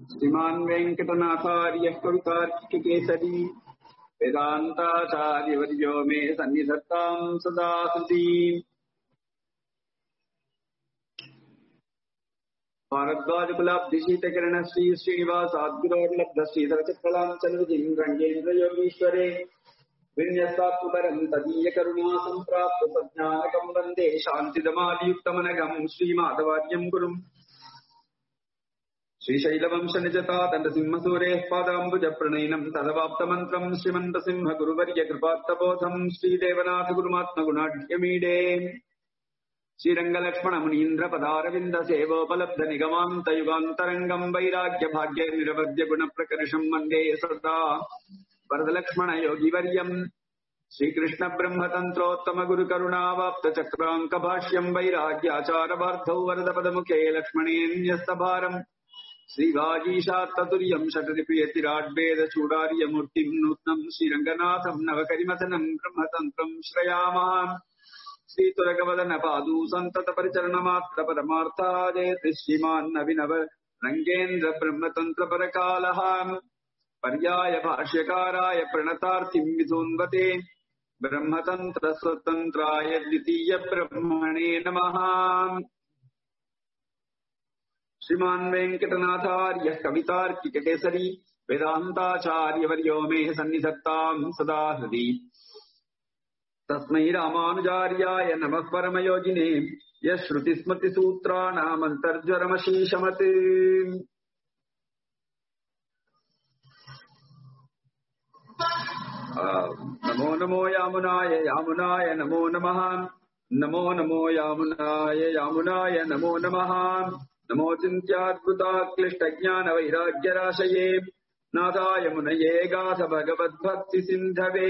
श्रीमान् वेङ्कटनाथार्यः कवितार्किकेसरी वेदान्ताचार्यवर्यो मे सन्निधत्ताम् सदा हृदि भारद्वाजकुलाब्धिशीतकिरणश्री श्रीनिवासाद्गुरोर्लब्धश्रीधरचक्रलाञ्चलविधिम् रङ्गेन्द्रयोगीश्वरे विन्यस्तात्मपरम् तदीयकरुणा सम्प्राप्त सज्ञानकम् वन्दे शान्तिदमादियुक्तमनघम् श्रीमाधवार्यम् गुरुम् श्रीशैलवंशनिजता दण्डसिंहसूरेः पादाम्बुजप्रणयनम् तदवाप्तमन्त्रम् श्रीमन्तसिंह गुरुवर्य कृपात्तबोधम् श्रीदेवनाथगुरुमात्मगुणाढ्यमीडे श्रीरङ्गलक्ष्मणमुनीन्द्रपदारविन्द सेवोपलब्ध निगमान्तयुगान्तरङ्गम् वैराग्यभाग्य निरवद्य गुणप्रकर्षम् वन्दे सदा वरदलक्ष्मण योगिवर्यम् श्रीकृष्ण ब्रह्मतन्त्रोत्तम गुरुकरुणावाप्त चक्राङ्कभाष्यम् वैराग्याचारवार्धौ वरदपदमुखे लक्ष्मणेऽन्यस्तभारम् श्रीवागीशात्ततुर्यम् षटरिप्रियतिराड्वेद चूडार्यमूर्तिम् नूत्नम् श्रीरङ्गनाथम् नवकरिमथनम् ब्रह्मतन्त्रम् श्रयामः श्रीतुरगवदन पादू सन्तत परिचरणमात्र परमार्थादेति श्रीमान् अभिनव रङ्गेन्द्र ब्रह्मतन्त्र परकालः पर्याय भाष्यकाराय प्रणतार्थिम् विधून्वते ब्रह्मतन्त्र स्वतन्त्राय द्वितीय ब्रह्मणे नमः श्रीमान् वेङ्कटनाथार्यः कवितार्किककेसरी वेदान्ताचार्यवर्यो मे सन्निधत्ताम् सदा हृदि तस्मै रामानुजार्याय नमः परमयोगिने यः श्रुतिस्मृतिसूत्राणामन्तर्ज्वरमशीशमत् नमो नमो यामुनाय यामुनाय नमो नमः नमो नमो यामुनाय यामुनाय नमो नमः नमो चिन्त्याद्भुताक्लिष्टज्ञानवैराग्यराशये नाथाय मुनये गाथ भगवद्भक्तिसिन्धवे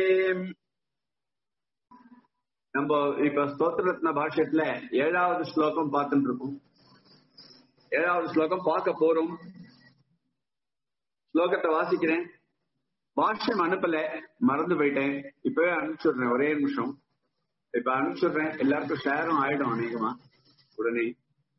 நம்ம இப்ப ஸ்தோத்திரத்ன பாஷ்யத்துல ஏழாவது ஸ்லோகம் பார்த்துட்டு இருக்கோம் ஏழாவது ஸ்லோகம் பார்க்க போறோம் ஸ்லோகத்தை வாசிக்கிறேன் பாஷ்யம் அனுப்பல மறந்து போயிட்டேன் இப்பவே அனுப்பிச்சுடுறேன் ஒரே நிமிஷம் இப்ப அனுப்பிச்சுடுறேன் எல்லாருக்கும் ஷேரும் ஆயிடும் அநேகமா உடனே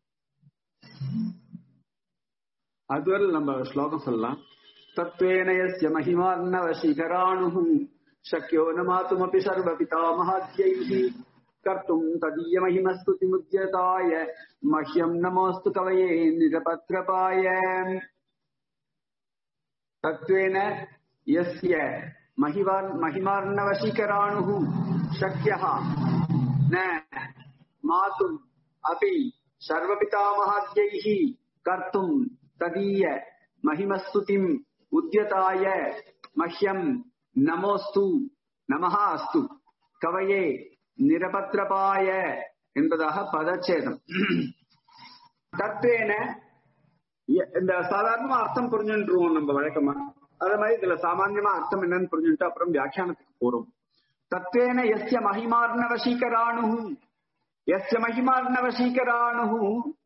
அதுவரை நம்ம ஸ்லோகம் சொல்லலாம் தத்வேனயஸ்ய மகிமார்ணவ சிகராணு शक्यो न मातुमपि सर्वपितामहाद्यैः कर्तुम् तदीयमहिमस्तुतिमुद्यताय मह्यम् नमोऽस्तु कवये निरपत्रपाय तत्त्वेन यस्य महिवान् महिमार्णवशीकराणुः शक्यः न मातुम् अपि सर्वपितामहाद्यैः कर्तुम् तदीय महिमस्तुतिम् उद्यताय मह्यम् நமோஸ்து நமஹா அஸ்து கவையே நிரபத்திரபாய என்பதாக பதச்சேதம் தத்வேன இந்த சாதாரணமா அர்த்தம் புரிஞ்சுருவோம் நம்ம வழக்கமா அதே மாதிரி இதுல சாமான்யமா அர்த்தம் என்னன்னு புரிஞ்சுட்டு அப்புறம் வியாக்கியானத்துக்கு போறோம் தத்வேன எஸ்ய மகிமார்ணவசீகராணு எஸ்ய மகிமார்ணவசீகராணு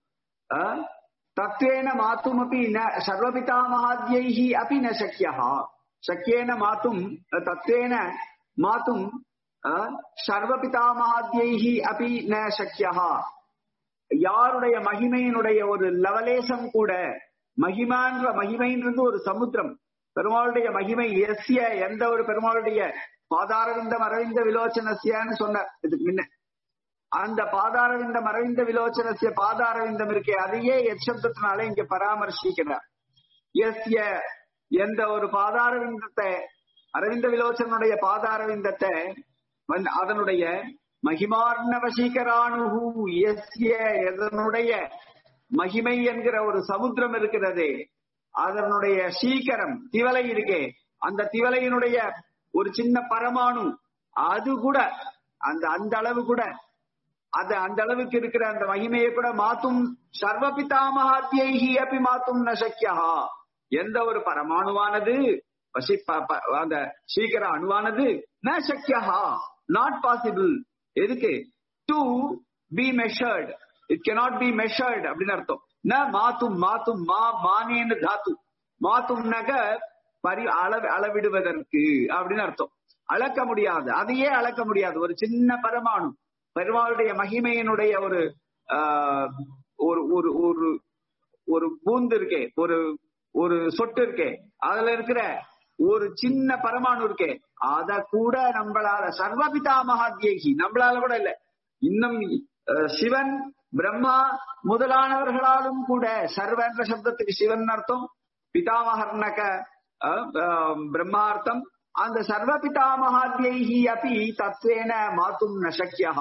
தத்வேன மாத்துமப்பி ந சர்வபிதாமகாத்யைः अपि न शक्यः शक्येन मातुम् तत्त्वेन मातुम् சர்வபிதாமகாத்யைஹ அப்படி ந சக்கியா யாருடைய மகிமையினுடைய ஒரு லவலேசம் கூட மகிமான்ற மகிமைன்றது ஒரு சமுத்திரம் பெருமாளுடைய மகிமை எஸ்ய எந்த ஒரு பெருமாளுடைய பாதாரவிந்தம் அரவிந்த விலோச்சனசியன்னு சொன்னார் இதுக்கு முன்ன அந்த பாதாரவிந்தம் அரவிந்த விலோச்சனசிய பாதாரவிந்தம் இருக்கே அதையே எச்சப்தத்தினால இங்க பராமர்சிக்கிறார் எஸ்ய எந்த ஒரு பாதாரவிந்தத்தை அரவிந்த விலோச்சனுடைய பாதாரவிந்தத்தை அதனுடைய மகிமார்ணவசீகராணு எஸ்ய எதனுடைய மகிமை என்கிற ஒரு சமுத்திரம் இருக்கிறது அதனுடைய சீக்கிரம் திவலை இருக்கே அந்த திவலையினுடைய ஒரு சின்ன பரமாணு அது கூட அந்த அந்த அளவு கூட அது அந்த அளவுக்கு இருக்கிற அந்த மகிமையை கூட மாத்தும் சர்வபிதாமகாத்தியைஹி அப்படி மாத்தும் நசக்கியா எந்த ஒரு பரமாணுவானது அந்த சீக்கிர அணுவானது ந சக்கியா நாட் பாசிபிள் எதுக்கு to be measured it cannot be measured அப்படின்னு அர்த்தம் ந மாத்தும் மாத்தும் மா மானேன்னு தாத்து மாத்தும் நக பரி அளவு அளவிடுவதற்கு அப்படின்னு அர்த்தம் அளக்க முடியாது அதையே அளக்க முடியாது ஒரு சின்ன பரமாணு பெருமாளுடைய மகிமையினுடைய ஒரு ஒரு ஒரு ஒரு ஒரு பூந்து இருக்கே ஒரு ஒரு சொட்டு இருக்கே அதுல இருக்கிற ஒரு சின்ன பரமாணு இருக்கே அத கூட நம்மளால சர்வபிதா மகாத்யேகி நம்மளால கூட இல்ல இன்னும் அஹ், சிவன் பிரம்மா முதலானவர்களாலும் கூட சர்வ என்ற சப்தத்துக்கு சிவன் அர்த்தம் பிதாமகர்ணக அஹ், அஹ், பிரம்மார்த்தம் அந்த சர்வ பிதாமகாத்யைஹி அப்படி தத்வேன மாத்தும் நசக்கியா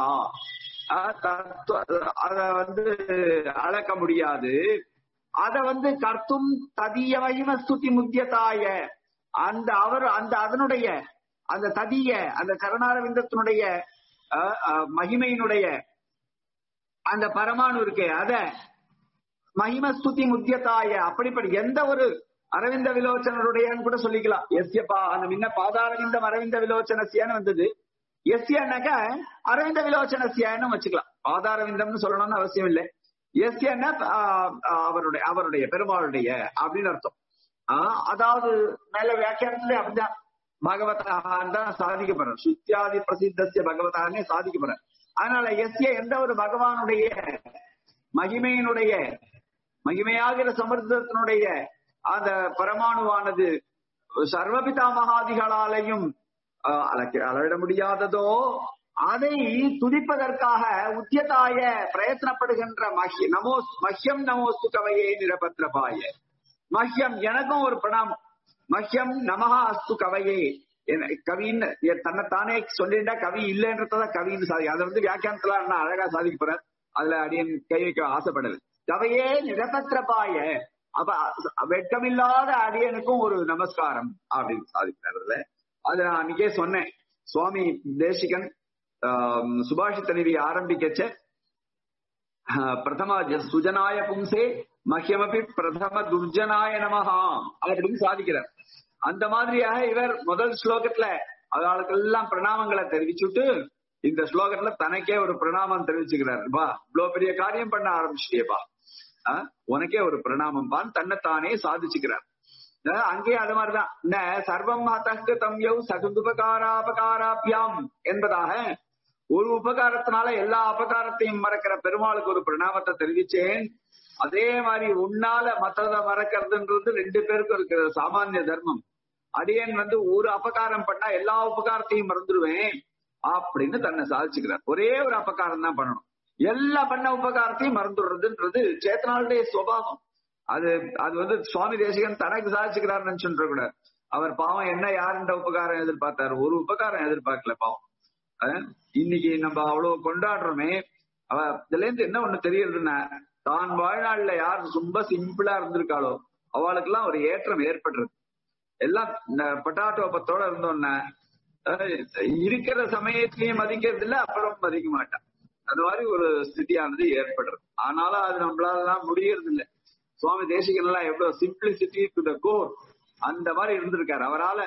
அத வந்து அளக்க முடியாது அத வந்து கர்த்தும் ததிய மகிம ஸ்துதி முத்தியதாய அந்த அவர் அந்த அதனுடைய அந்த ததிய அந்த சரணாரவிந்தத்தினுடைய அஹ், அஹ், மகிமையினுடைய அந்த பரமாணு இருக்கே அத மகிமஸ்துதி முத்தியதாய அப்படிப்படி எந்த ஒரு அரவிந்த விலோச்சனருடையன்னு கூட சொல்லிக்கலாம் எஸ்ய பா அந்த முன்ன பாதாரவிந்தம் அரவிந்த விலோச்சனசியான்னு வந்தது எஸ்யனாக்க அரவிந்த விலோச்சனசியான்னு வச்சுக்கலாம் பாதாரவிந்தம்னு சொல்லணும்னு அவசியம் இல்லை எஸ்யன்னா அவருடைய அவருடைய பெருமாளுடைய அப்படின்னு அர்த்தம் ஆஹ் அதாவது மேல வியாக்கியானத்துல அப்படிதான் பகவதான் தான் சாதிக்கப்படுற சுத்தியாதி பிரசித்தசிய பகவதானே சாதிக்கப்படுற அதனால எஸ்ய எந்த ஒரு பகவானுடைய மகிமையினுடைய மகிமையாகிற சமர்த்தத்தினுடைய அந்த பரமாணுவானது சர்வபிதா மகாதிகளாலையும் ஆஹ், அளக்க- அளவிட முடியாததோ அதை துதிப்பதற்காக உத்தியதாய பிரயத்தனப்படுகின்ற மஹி நமோ மஹ்யம் நமோஸ்து கவையே நிரபத்ரபாய மஹ்யம் எனக்கும் ஒரு பிரணாமம் மஹ்யம் நமஹா அஸ்து கவையே என- கவின்னு எ- தன்னைத்தானே சொல்லிட்டா கவி இல்லைன்றதான் கவின்னு சாதி அதை வந்து வியாக்கியானத்துல அண்ணா அழகா சாதிக்க போறார் அதுல அடியன் கை வைக்க ஆசைப்படல கவையே நிரபத்ரபாய அப்ப அ- வெட்கமில்லாத அடியனுக்கும் ஒரு நமஸ்காரம் அப்படின்னு சாதிக்கிறார் அது நான் அன்னைக்கே சொன்னேன் சுவாமி தேசிகன் ஆம், சுபாஷித நிதி ஆரம்பிக்கச்ச ஆஹ், பிரதம ஜ- சுஜனாய பும்சே மஹ்யமபி பிரதம துர்ஜனாய நமஹா அப்படின்னு சாதிக்கிறார் அந்த மாதிரியாக இவர் முதல் ஸ்லோகத்துல அவர்களுக்கெல்லாம் பிரணாமங்களை தெரிவிச்சுட்டு இந்த ஸ்லோகத்துல தனக்கே ஒரு பிரணாமம் தெரிவிச்சுக்கிறார் பா இவ்வளவு பெரிய காரியம் பண்ண ஆரம்பிச்சிட்டேப்பா ஆஹ், உனக்கே ஒரு பிரணாமம் பான் தன்னைத்தானே சாதிச்சுக்கிறார் அஹ் அங்கே அது மாதிரிதான் ந சர்வம் மாதக்கு தம்யௌ சகுதுபகாராபகாராபியாம் என்பதாக ஒரு உபகாரத்தினால எல்லா அபகாரத்தையும் மறக்கிற பெருமாளுக்கு ஒரு பிரணாமத்தை தெரிவிச்சேன் அதே மாதிரி உன்னால மத்தத மறக்கிறதுன்றது ரெண்டு பேருக்கும் இருக்கிற சாமானிய தர்மம் அடியேன் வந்து ஒரு அபகாரம் பண்ணா எல்லா உபகாரத்தையும் மறந்துடுவேன் அப்படின்னு தன்னை சாதிச்சுக்கிறார் ஒரே ஒரு அபகாரம் தான் பண்ணணும் எல்லா பண்ண உபகாரத்தையும் மறந்துடுறதுன்றது சேத்தனாளுடைய சுவாவம் அது அது வந்து சுவாமி தேசிகன் தனக்கு சாதிச்சுக்கிறார் நினைச்சுட்டு கூடாது அவர் பாவம் என்ன யாருன்ற உபகாரம் எதிர்பார்த்தாரு ஒரு உபகாரம் எதிர்பார்க்கல பாவம் அஹ் இன்னைக்கு நம்ம அவ்வளவு கொண்டாடுறோமே அவ இதுல இருந்து என்ன ஒண்ணு தெரியறதுன்னா தான் வாழ்நாள்ல யார் ரொம்ப சிம்பிளா இருந்திருக்காளோ அவளுக்கெல்லாம் ஒரு ஏற்றம் ஏற்படுறது எல்லாம் இந்த பட்டாட்டோ பத்தோட இருந்தோம்னா அஹ் இருக்கிற சமயத்திலயும் மதிக்கிறது இல்ல அப்புறம் மதிக்க மாட்டான் அந்த மாதிரி ஒரு ஸ்திதியானது ஏற்படுறது ஆனாலும் அது நம்மளால முடியறது இல்ல சுவாமி தேசிகன் எல்லாம் எவ்வளவு சிம்பிளிசிட்டி டு த கோர் அந்த மாதிரி இருந்திருக்காரு அவரால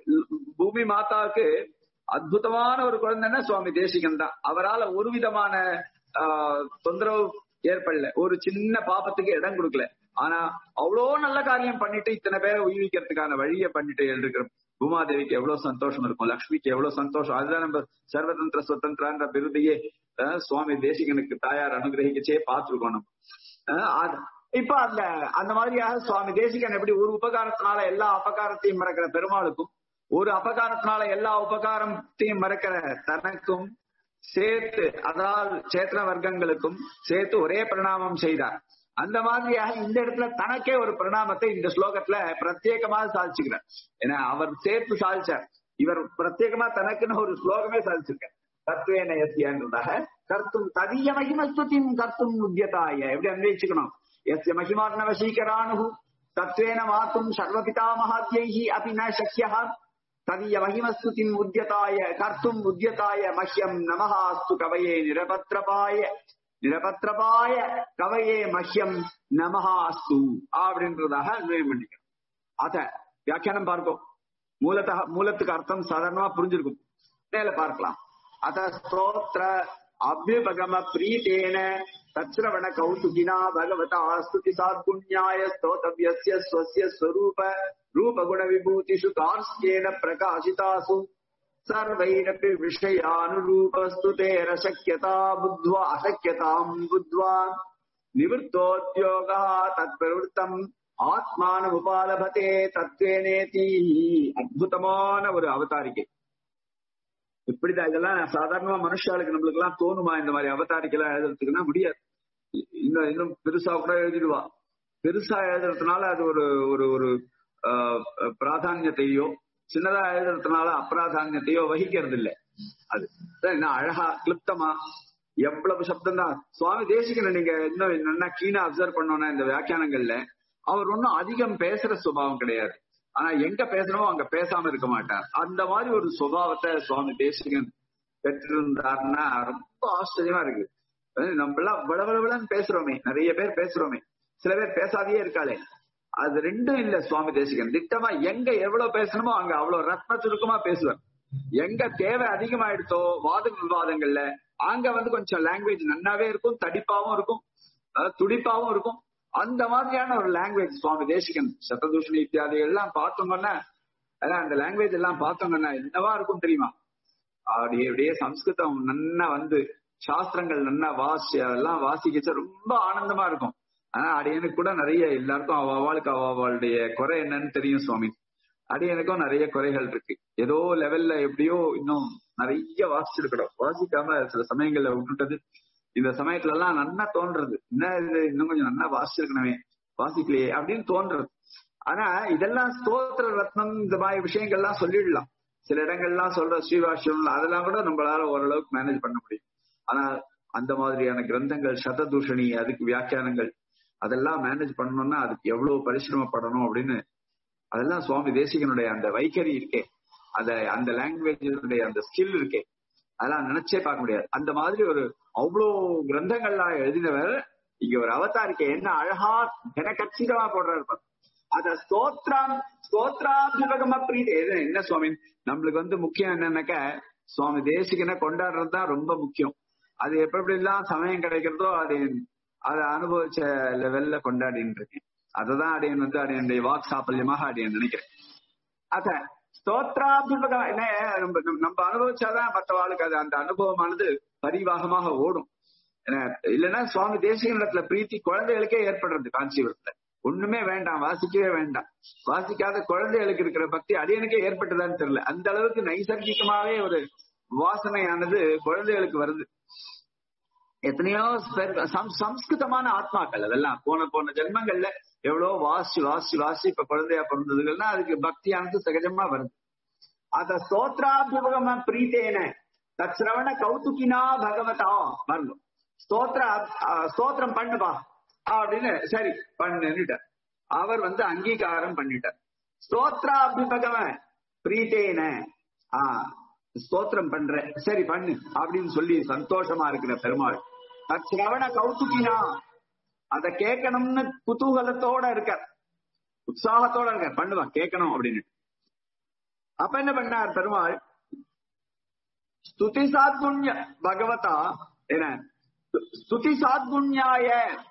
பூமி மாதாவுக்கு அற்புதமான ஒரு குழந்தைன்னா சுவாமி தேசிகன் தான் அவரால ஒரு விதமான ஆஹ், தொந்தரவு ஏற்படல ஒரு சின்ன பாபத்துக்கு இடம் கொடுக்கல ஆனா அவ்வளோ நல்ல காரியம் பண்ணிட்டு இத்தனை பேரை உயிரிக்கிறதுக்கான வழியை பண்ணிட்டு இருக்கிற பூமாதேவிக்கு எவ்வளவு சந்தோஷம் இருக்கும் லக்ஷ்மிக்கு எவ்வளவு சந்தோஷம் அதுதான் நம்ம சர்வதந்திர சுதந்திரன்ற விருதையே அஹ், சுவாமி தேசிகனுக்கு தாயார் அனுகிரகிக்கச்சே பார்த்திருக்கோம் நம்ம அஹ், அது- இப்ப அந்த அந்த மாதிரியாக சுவாமி தேசிகன் எப்படி ஒரு உபகாரத்தினால எல்லா அபகாரத்தையும் மறக்கிற பெருமாளுக்கும் ஒரு அபகாரத்தினால எல்லா உபகாரத்தையும் மறக்கிற தனக்கும் சேர்த்து அதாவது சேத்திர வர்க்கங்களுக்கும் சேர்த்து ஒரே பிரணாமம் செய்தார் அந்த மாதிரியாக இந்த இடத்துல தனக்கே ஒரு பிரணாமத்தை இந்த ஸ்லோகத்துல பிரத்யேகமாக சாதிச்சுக்கிறார் ஏன்னா அவர் சேர்த்து சாதிச்சார் இவர் பிரத்யேகமா தனக்குன்னு ஒரு ஸ்லோகமே சாதிச்சிருக்கார் தத்துவேன எஸ்யன்றதாக கர்த்தும் ததிய மகிமஸ்துதிம் கர்த்தும் உத்தியதாய எப்படி அன்வயிச்சுக்கணும் எஸ்ய மகிமார்ண வசீகரானு தத்வேன மாத்தும் சர்வபிதா மகாத்யைஹி அபி ந சக்கியः ததிய மகிமஸ்துதிம் உத்தியதாய கர்த்தும் உத்தியதாய மஹ்யம் நமஹாஸ்து கவயே நிரபத்ரபாய நிரபத்ரபாய கவயே மஹ்யம் நமஹாஸ்து அப்படின்றதாக அன்வயம் பண்ணிக்கணும் அத வியாக்கியானம் பார்ப்போம் மூலத்தக மூலத்துக்கு அர்த்தம் சாதாரணமா புரிஞ்சிருக்கும் மேல பார்க்கலாம் அத ஸ்தோத்திர அபியுபகம பிரீத்தேன தத்ரவண கௌதுகினா பகவதா ஸ்துதி சாத்குண்யாய ஸ்தோதவ்யஸ்ய ஸ்வஸ்ய ஸ்வரூப ரூபகுண விபூதிஷு கார்ஸ்யேன பிரகாசிதாசு सर्वैरपि विषयानुरूपस्तुतेर शक्यता बुद्ध्वा अशक्यताम् बुद्ध्वा निवृत्तोद्योगः तत्प्रवृत्तम् ஆத்மான உபாலபதே தத்வேனேதி அற்புதமான ஒரு அவதாரிக்கை இப்படிதான் இதெல்லாம் சாதாரணமா மனுஷாளுக்கு நம்மளுக்கு எல்லாம் தோணுமா இந்த மாதிரி அவதாரிக்கை எல்லாம் எழுதுறதுக்குன்னா முடியாது இன்னும் இன்னும் பெருசா கூட எழுதிடுவா பெருசா எழுதுறதுனால அது ஒரு ஒரு ஒரு பிராதானியத்தையோ சின்னதா எழுதுறதுனால அப்பிராதானியத்தையோ வகிக்கிறது இல்லை அது என்ன அழகா கிளிப்தமா எவ்வளவு சப்தம் தான் சுவாமி தேசிகனை நீங்க இன்னும் நல்லா கீனா அப்சர்வ் பண்ணோம்னா இந்த வியாக்கியானங்கள்ல அவர் ஒன்னும் அதிகம் பேசுற சுபாவம் கிடையாது ஆனா எங்க பேசணுமோ அங்க பேசாம இருக்க மாட்டார் அந்த மாதிரி ஒரு சுபாவத்தை சுவாமி தேசிகன் பெற்றிருந்தாருன்னா ரொம்ப ஆச்சரியமா இருக்கு நம்ம எல்லாம் வளவளவலன்னு பேசுறோமே நிறைய பேர் பேசுறோமே சில பேர் பேசாதையே இருக்காளே அது ரெண்டும் இல்ல சுவாமி தேசிகன் திட்டமா எங்க எவ்வளவு பேசணுமோ அங்க அவ்வளவு ரத்ன சுருக்கமா பேசுவார் எங்க தேவை அதிகமாயிடுத்தோ வாத விவாதங்கள்ல அங்க வந்து கொஞ்சம் லாங்குவேஜ் நன்னாவே இருக்கும் தடிப்பாவும் இருக்கும் துடிப்பாவும் இருக்கும் அந்த மாதிரியான ஒரு லாங்குவேஜ் சுவாமி தேசிகன் சத்ததூஷணி இத்தியாதி எல்லாம் பார்த்தோம்னா அதான் அந்த லாங்குவேஜ் எல்லாம் பார்த்தோம்னா என்னவா இருக்கும் தெரியுமா அப்படியே அப்படியே சம்ஸ்கிருதம் நன்னா வந்து சாஸ்திரங்கள் நன்னா வாசி அதெல்லாம் வாசிக்கிச்சா ரொம்ப ஆனந்தமா இருக்கும் ஆனா அடியனுக்கு கூட நிறைய எல்லாருக்கும் அவ அவளுக்கு அவ அவளுடைய குறை என்னன்னு தெரியும் சுவாமி அடியனுக்கும் நிறைய குறைகள் இருக்கு ஏதோ லெவல்ல எப்படியோ இன்னும் நிறைய வாசிச்சிருக்கணும் வாசிக்காம சில சமயங்கள்ல விட்டுட்டது இந்த சமயத்துல எல்லாம் நன்னா தோன்றது என்ன இது இன்னும் கொஞ்சம் நன்னா வாசிச்சிருக்கணுமே வாசிக்கலையே அப்படின்னு தோன்றது ஆனா இதெல்லாம் ஸ்தோத்திர ரத்னம் இந்த மாதிரி விஷயங்கள்லாம் சொல்லிடலாம் சில இடங்கள்லாம் சொல்ற ஸ்ரீவாஷ்யம் அதெல்லாம் கூட நம்மளால ஓரளவுக்கு மேனேஜ் பண்ண முடியும் ஆனா அந்த மாதிரியான கிரந்தங்கள் சததூஷணி அதுக்கு வியாக்கியானங்கள் அதெல்லாம் மேனேஜ் பண்ணணும்னா அதுக்கு எவ்வளவு பரிசிரமப்படணும் அப்படின்னு அதெல்லாம் சுவாமி தேசிகனுடைய அந்த வைகரி இருக்கே அந்த அந்த லாங்குவேஜுடைய அந்த ஸ்கில் இருக்கே அதெல்லாம் நினைச்சே பார்க்க முடியாது அந்த மாதிரி ஒரு அவ்வளோ கிரந்தங்கள்லாம் எழுதினவர் இங்க ஒரு அவதாரிக்கை என்ன அழகா கச்சிதமா போடுறாரு அத ஸ்தோத்ரம் ஸ்தோத்ராபிபகம பிரீதி என்ன சுவாமி நம்மளுக்கு வந்து முக்கியம் என்னன்னாக்க சுவாமி தேசிகனை கொண்டாடுறது தான் ரொம்ப முக்கியம் அது எப்படி எல்லாம் சமயம் கிடைக்கிறதோ அது அதை அனுபவிச்ச லெவல்ல கொண்டாடின்னு இருக்கேன் அததான் அடியன் வந்து அடியனுடைய வாக் சாப்பல்யமாக அடியன் நினைக்கிறேன் அத ஸ்தோத்ராபிபகம் என்ன நம்ம நம்ம அனுபவிச்சாதான் மற்றவாளுக்கு அது அந்த அனுபவமானது பரிவாகமாக ஓடும் இல்லைன்னா சுவாமி தேசிகனிடத்துல பிரீத்தி குழந்தைகளுக்கே ஏற்படுறது காஞ்சிபுரத்துல ஒண்ணுமே வேண்டாம் வாசிக்கவே வேண்டாம் வாசிக்காத குழந்தைகளுக்கு இருக்கிற பக்தி அடியனுக்கே ஏற்பட்டதான்னு தெரியல அந்த அளவுக்கு நைசர்கிகமாவே ஒரு வாசனையானது குழந்தைகளுக்கு வருது எத்தனையோ சம்ஸ்கிருதமான ஆத்மாக்கள் அதெல்லாம் போன போன ஜென்மங்கள்ல எவ்வளவு வாசி வாசி வாசி இப்ப குழந்தையா பிறந்ததுகள்னா அதுக்கு பக்தியானது சகஜமா வருது அத ஸ்தோத்ராபிபகம பிரீத்தேன தத்ரவண கௌதுகினா பகவதா வரணும் ஸ்தோத்ர ஸ்தோத்திரம் பண்ணுப்பா அப்படின்னு சரி பண்ணுட்டார் அவர் வந்து அங்கீகாரம் பண்ணிட்டார் ஸ்தோத்ராபிபகம பிரீத்தேன ஆஹ் ஸ்தோத்திரம் பண்ற சரி பண்ணு அப்படின்னு சொல்லி சந்தோஷமா இருக்கிற பெருமாள் தற்சிரவண கௌதுகினா அத கேட்கணும்னு குதூகலத்தோட இருக்க உற்சாகத்தோட இருக்க பண்ணுவா கேட்கணும் அப்படின்னு அப்ப என்ன பண்ணார் பெருமாள் ஸ்துதி சாத்குண்ய பகவதா என்ன ஸ்துதி சாத்குண்யாய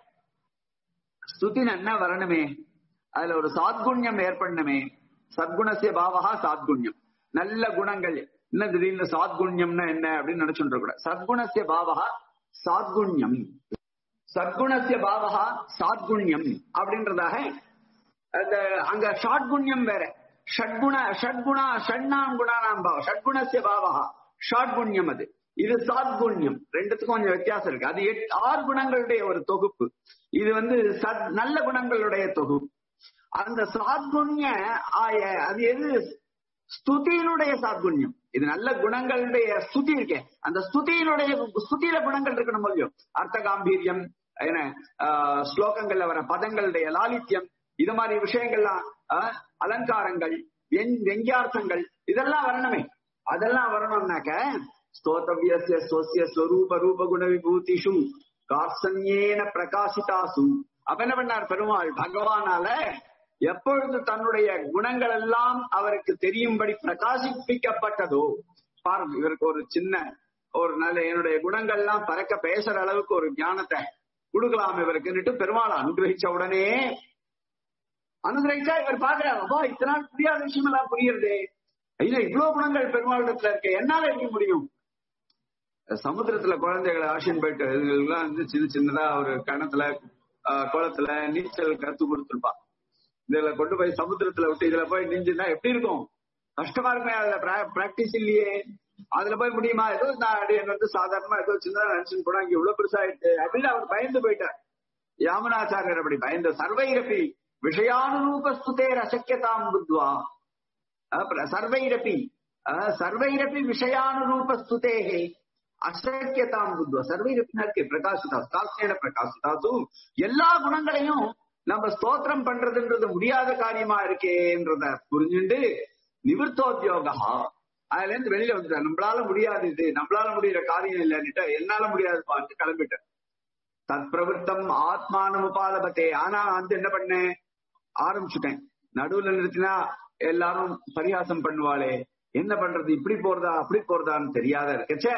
ஸ்துதி நன்னா வரணுமே அதுல ஒரு சாத்குண்யம் ஏற்படணுமே சத்குணசிய பாவகா சாத்குண்யம் நல்ல குணங்கள் என்ன திடீர்னு சாத்குண்யம்னா என்ன அப்படின்னு நினைச்சுட்டு கூட சத்குணசிய பாவகா சாத்குண்யம் சத்குணசிய பாவகா சாத்குண்யம் அப்படின்றதாக அந்த அங்க ஷாட்குண்யம் வேற ஷட்குண ஷட்குணா ஷண்ணாம் குணானாம் பாவம் ஷட்குணசிய பாவகா ஷாட்குண்யம் அது இது சாத்குண்யம் ரெண்டுத்துக்கும் கொஞ்சம் வித்தியாசம் இருக்கு அது எட் ஆறு குணங்களுடைய ஒரு தொகுப்பு இது வந்து சத் நல்ல குணங்களுடைய தொகுப்பு அந்த சாத்குண்ய ஆய அது எது ஸ்துதியினுடைய சாத்குண்யம் இது நல்ல குணங்களுடைய ஸ்துதி இருக்கேன் அந்த ஸ்துதியினுடைய ஸ்துதியில குணங்கள் இருக்கணும் இல்லையோ அர்த்த காம்பீரியம் என்ன ஸ்லோகங்கள்ல வர பதங்களுடைய லாலித்யம் இது மாதிரி விஷயங்கள்லாம் அலங்காரங்கள் வெங்கியார்த்தங்கள் இதெல்லாம் வரணுமே அதெல்லாம் வரணும்னாக்க ஸ்தோத்தவியசிய ஸ்வசிய ஸ்வரூப ரூப குண விபூதிஷு கார்சன்யேன பிரகாசிதாசு அப்ப என்ன பண்ணார் பெருமாள் பகவானால எப்பொழுது தன்னுடைய குணங்கள் எல்லாம் அவருக்கு தெரியும்படி பிரகாசிப்பிக்கப்பட்டதோ பாருங்க இவருக்கு ஒரு சின்ன ஒரு நல்ல என்னுடைய குணங்கள் எல்லாம் பறக்க பேசுற அளவுக்கு ஒரு ஞானத்தை கொடுக்கலாம் இவருக்குன்னுட்டு பெருமாள் அனுகிரகிச்ச உடனே அனுகிரகிச்சா இவர் பாக்குறாரு அப்பா இத்தனை நாள் புரியாத விஷயம் எல்லாம் புரியுறதே ஐயா இவ்வளவு குணங்கள் பெருமாளிடத்துல இருக்க என்னால இருக்க முடியும் சமுத்திரத்துல குழந்தைகளை ஆஷன் போயிட்டு இதுலாம் வந்து சின்ன சின்னதா ஒரு கணத்துல குளத்துல நீச்சல் கத்து கொடுத்துருப்பா இதுல கொண்டு போய் சமுத்திரத்துல விட்டு இதுல போய் நெஞ்சுனா எப்படி இருக்கும் கஷ்டமா இருக்குமே அதுல பிராக்டிஸ் இல்லையே அதுல போய் முடியுமா ஏதோ நான் அடி வந்து சாதாரணமா ஏதோ சின்னதா நினைச்சுன்னு போனா இங்க இவ்வளவு பெருசாயிட்டு அப்படின்னு அவர் பயந்து போயிட்டார் யாமனாச்சாரியர் அப்படி பயந்த சர்வைரப்பி விஷயானுரூபஸ்துதேர் அசக்கியதாம் புத்வா சர்வைரப்பி சர்வைரப்பி விஷயானுரூபஸ்துதேகே அசக்கியதாம் புத்வா சர்வைரப்பினா இருக்கு பிரகாசிதா தாசேன பிரகாசிதாசு எல்லா குணங்களையும் நம்ம ஸ்தோத்திரம் பண்றதுன்றது முடியாத காரியமா இருக்கேன்றத புரிஞ்சுண்டு நிவர்த்தோத்யோகா அதுல இருந்து வெளியில வந்துட்டேன் நம்மளால முடியாது இது நம்மளால முடியற காரியம் இல்லைன்னுட்டு என்னால முடியாது பார்த்து கிளம்பிட்டேன் தத் பிரவருத்தம் ஆத்மானம் உபாலபத்தே ஆனா வந்து என்ன பண்ணேன் ஆரம்பிச்சுட்டேன் நடுவுல நிறுத்தினா எல்லாரும் பரிகாசம் பண்ணுவாளே என்ன பண்றது இப்படி போறதா அப்படி போறதான்னு தெரியாத இருக்கச்சே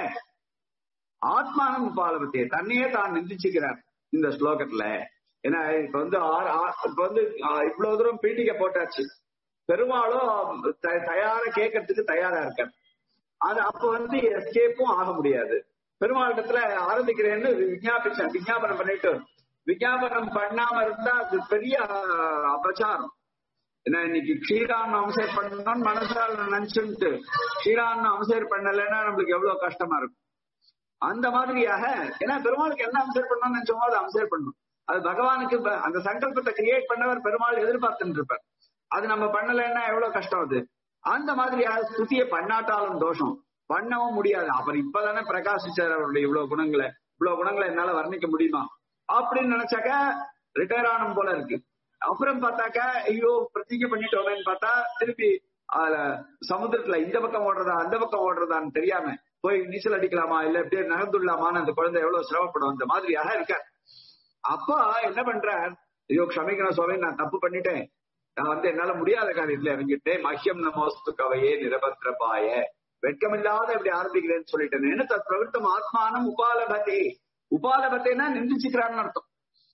ஆத்மானம் உபாலபத்தே தன்னையே தான் நிந்திச்சுக்கிறார் இந்த ஸ்லோகத்துல ஏன்னா இப்ப வந்து இப்ப வந்து இவ்வளவு தூரம் பீட்டிக்க போட்டாச்சு பெரும்பாலும் தயாரா கேட்கறதுக்கு தயாரா இருக்கார் அது அப்ப வந்து எஸ்கேப்பும் ஆக முடியாது பெருமாளிடத்துல ஆரம்பிக்கிறேன்னு விஜாபிச்சேன் விஜாபனம் பண்ணிட்டு விஜாபனம் பண்ணாம இருந்தா அது பெரிய அபச்சாரம் ஏன்னா இன்னைக்கு க்ஷீரான்னு அவசர் பண்ணணும்னு மனசால நினைச்சுட்டு க்ஷீரான்னு அவசர் பண்ணலைன்னா நம்மளுக்கு எவ்வளவு கஷ்டமா இருக்கும் அந்த மாதிரியாக ஏன்னா பெருமாளுக்கு என்ன அம்சர் பண்ணணும்னு நினைச்சோமோ அதை அம்சர் பண்ணணும் அது பகவானுக்கு அந்த சங்கல்பத்தை கிரியேட் பண்ணவர் பெருமாள் எதிர்பார்த்துட்டு இருப்பார் அது நம்ம பண்ணலைன்னா எவ்வளவு கஷ்டம் அது அந்த மாதிரியாக ஸ்துதியை பண்ணாட்டாலும் தோஷம் பண்ணவும் முடியாது அப்புறம் இப்பதானே பிரகாசிச்சார் அவருடைய இவ்வளவு குணங்களை இவ்வளவு குணங்களை என்னால வர்ணிக்க முடியுமா அப்படின்னு நினைச்சாக்க ரிட்டையர் ஆனும் போல இருக்கு அப்புறம் பார்த்தாக்கா ஐயோ பிரதிஜை பண்ணிட்டோமேன்னு பார்த்தா திருப்பி அதுல சமுத்திரத்துல இந்த பக்கம் ஓடுறதா அந்த பக்கம் ஓடுறதான்னு தெரியாம போய் நீச்சல் அடிக்கலாமா இல்ல எப்படியே நகர்ந்துடலாமான்னு அந்த குழந்தை எவ்வளவு சிரமப்படும் அந்த மாதிரியாக இருக்க அப்பா என்ன பண்றார் ஐயோ க்ஷமிக்கணும் சுவாமி நான் தப்பு பண்ணிட்டேன் நான் வந்து என்னால முடியாத காரியத்துல இறங்கிட்டேன் மஹ்யம் நமோஸ்து கவையே நிரபத்திரபாய வெட்கமில்லாத இப்படி ஆரம்பிக்கிறேன்னு சொல்லிட்டேன் என்ன தத் பிரவருத்தம் ஆத்மானம் உபாலபத்தே உபாலபத்தேன்னா நிந்திச்சுக்கிறான்னு அர்த்தம்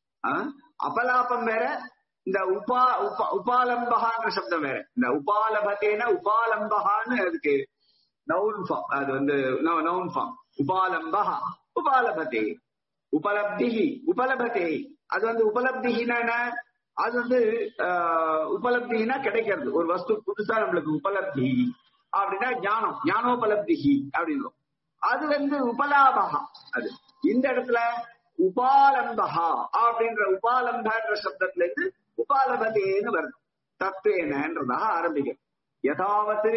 அபலாபம் வேற இந்த உபா உபா உபாலம்பகான்ற சப்தம் வேற இந்த உபாலபத்தேனா உபாலம்பகான்னு அதுக்கு நவுன் ஃபார்ம் அது வந்து நவுன் ஃபார்ம் உபாலம்பகா உபாலபத்தே உபலப்தி உபலபத்தே அது வந்து உபலப்தினா என்ன அது வந்து உபலப்தினா கிடைக்கிறது ஒரு வஸ்து புதுசா நம்மளுக்கு உபலப்தி அப்படின்னா ஞானம் ஞானோபலப்தி அப்படின்னு அது வந்து உபலாபகா அது இந்த இடத்துல உபாலம்பகா அப்படின்ற உபாலம்பன்ற சப்தத்துல இருந்து உபாலபதேன்னு வருது தத்துவேனன்றதாக ஆரம்பிக்கும் யதாவது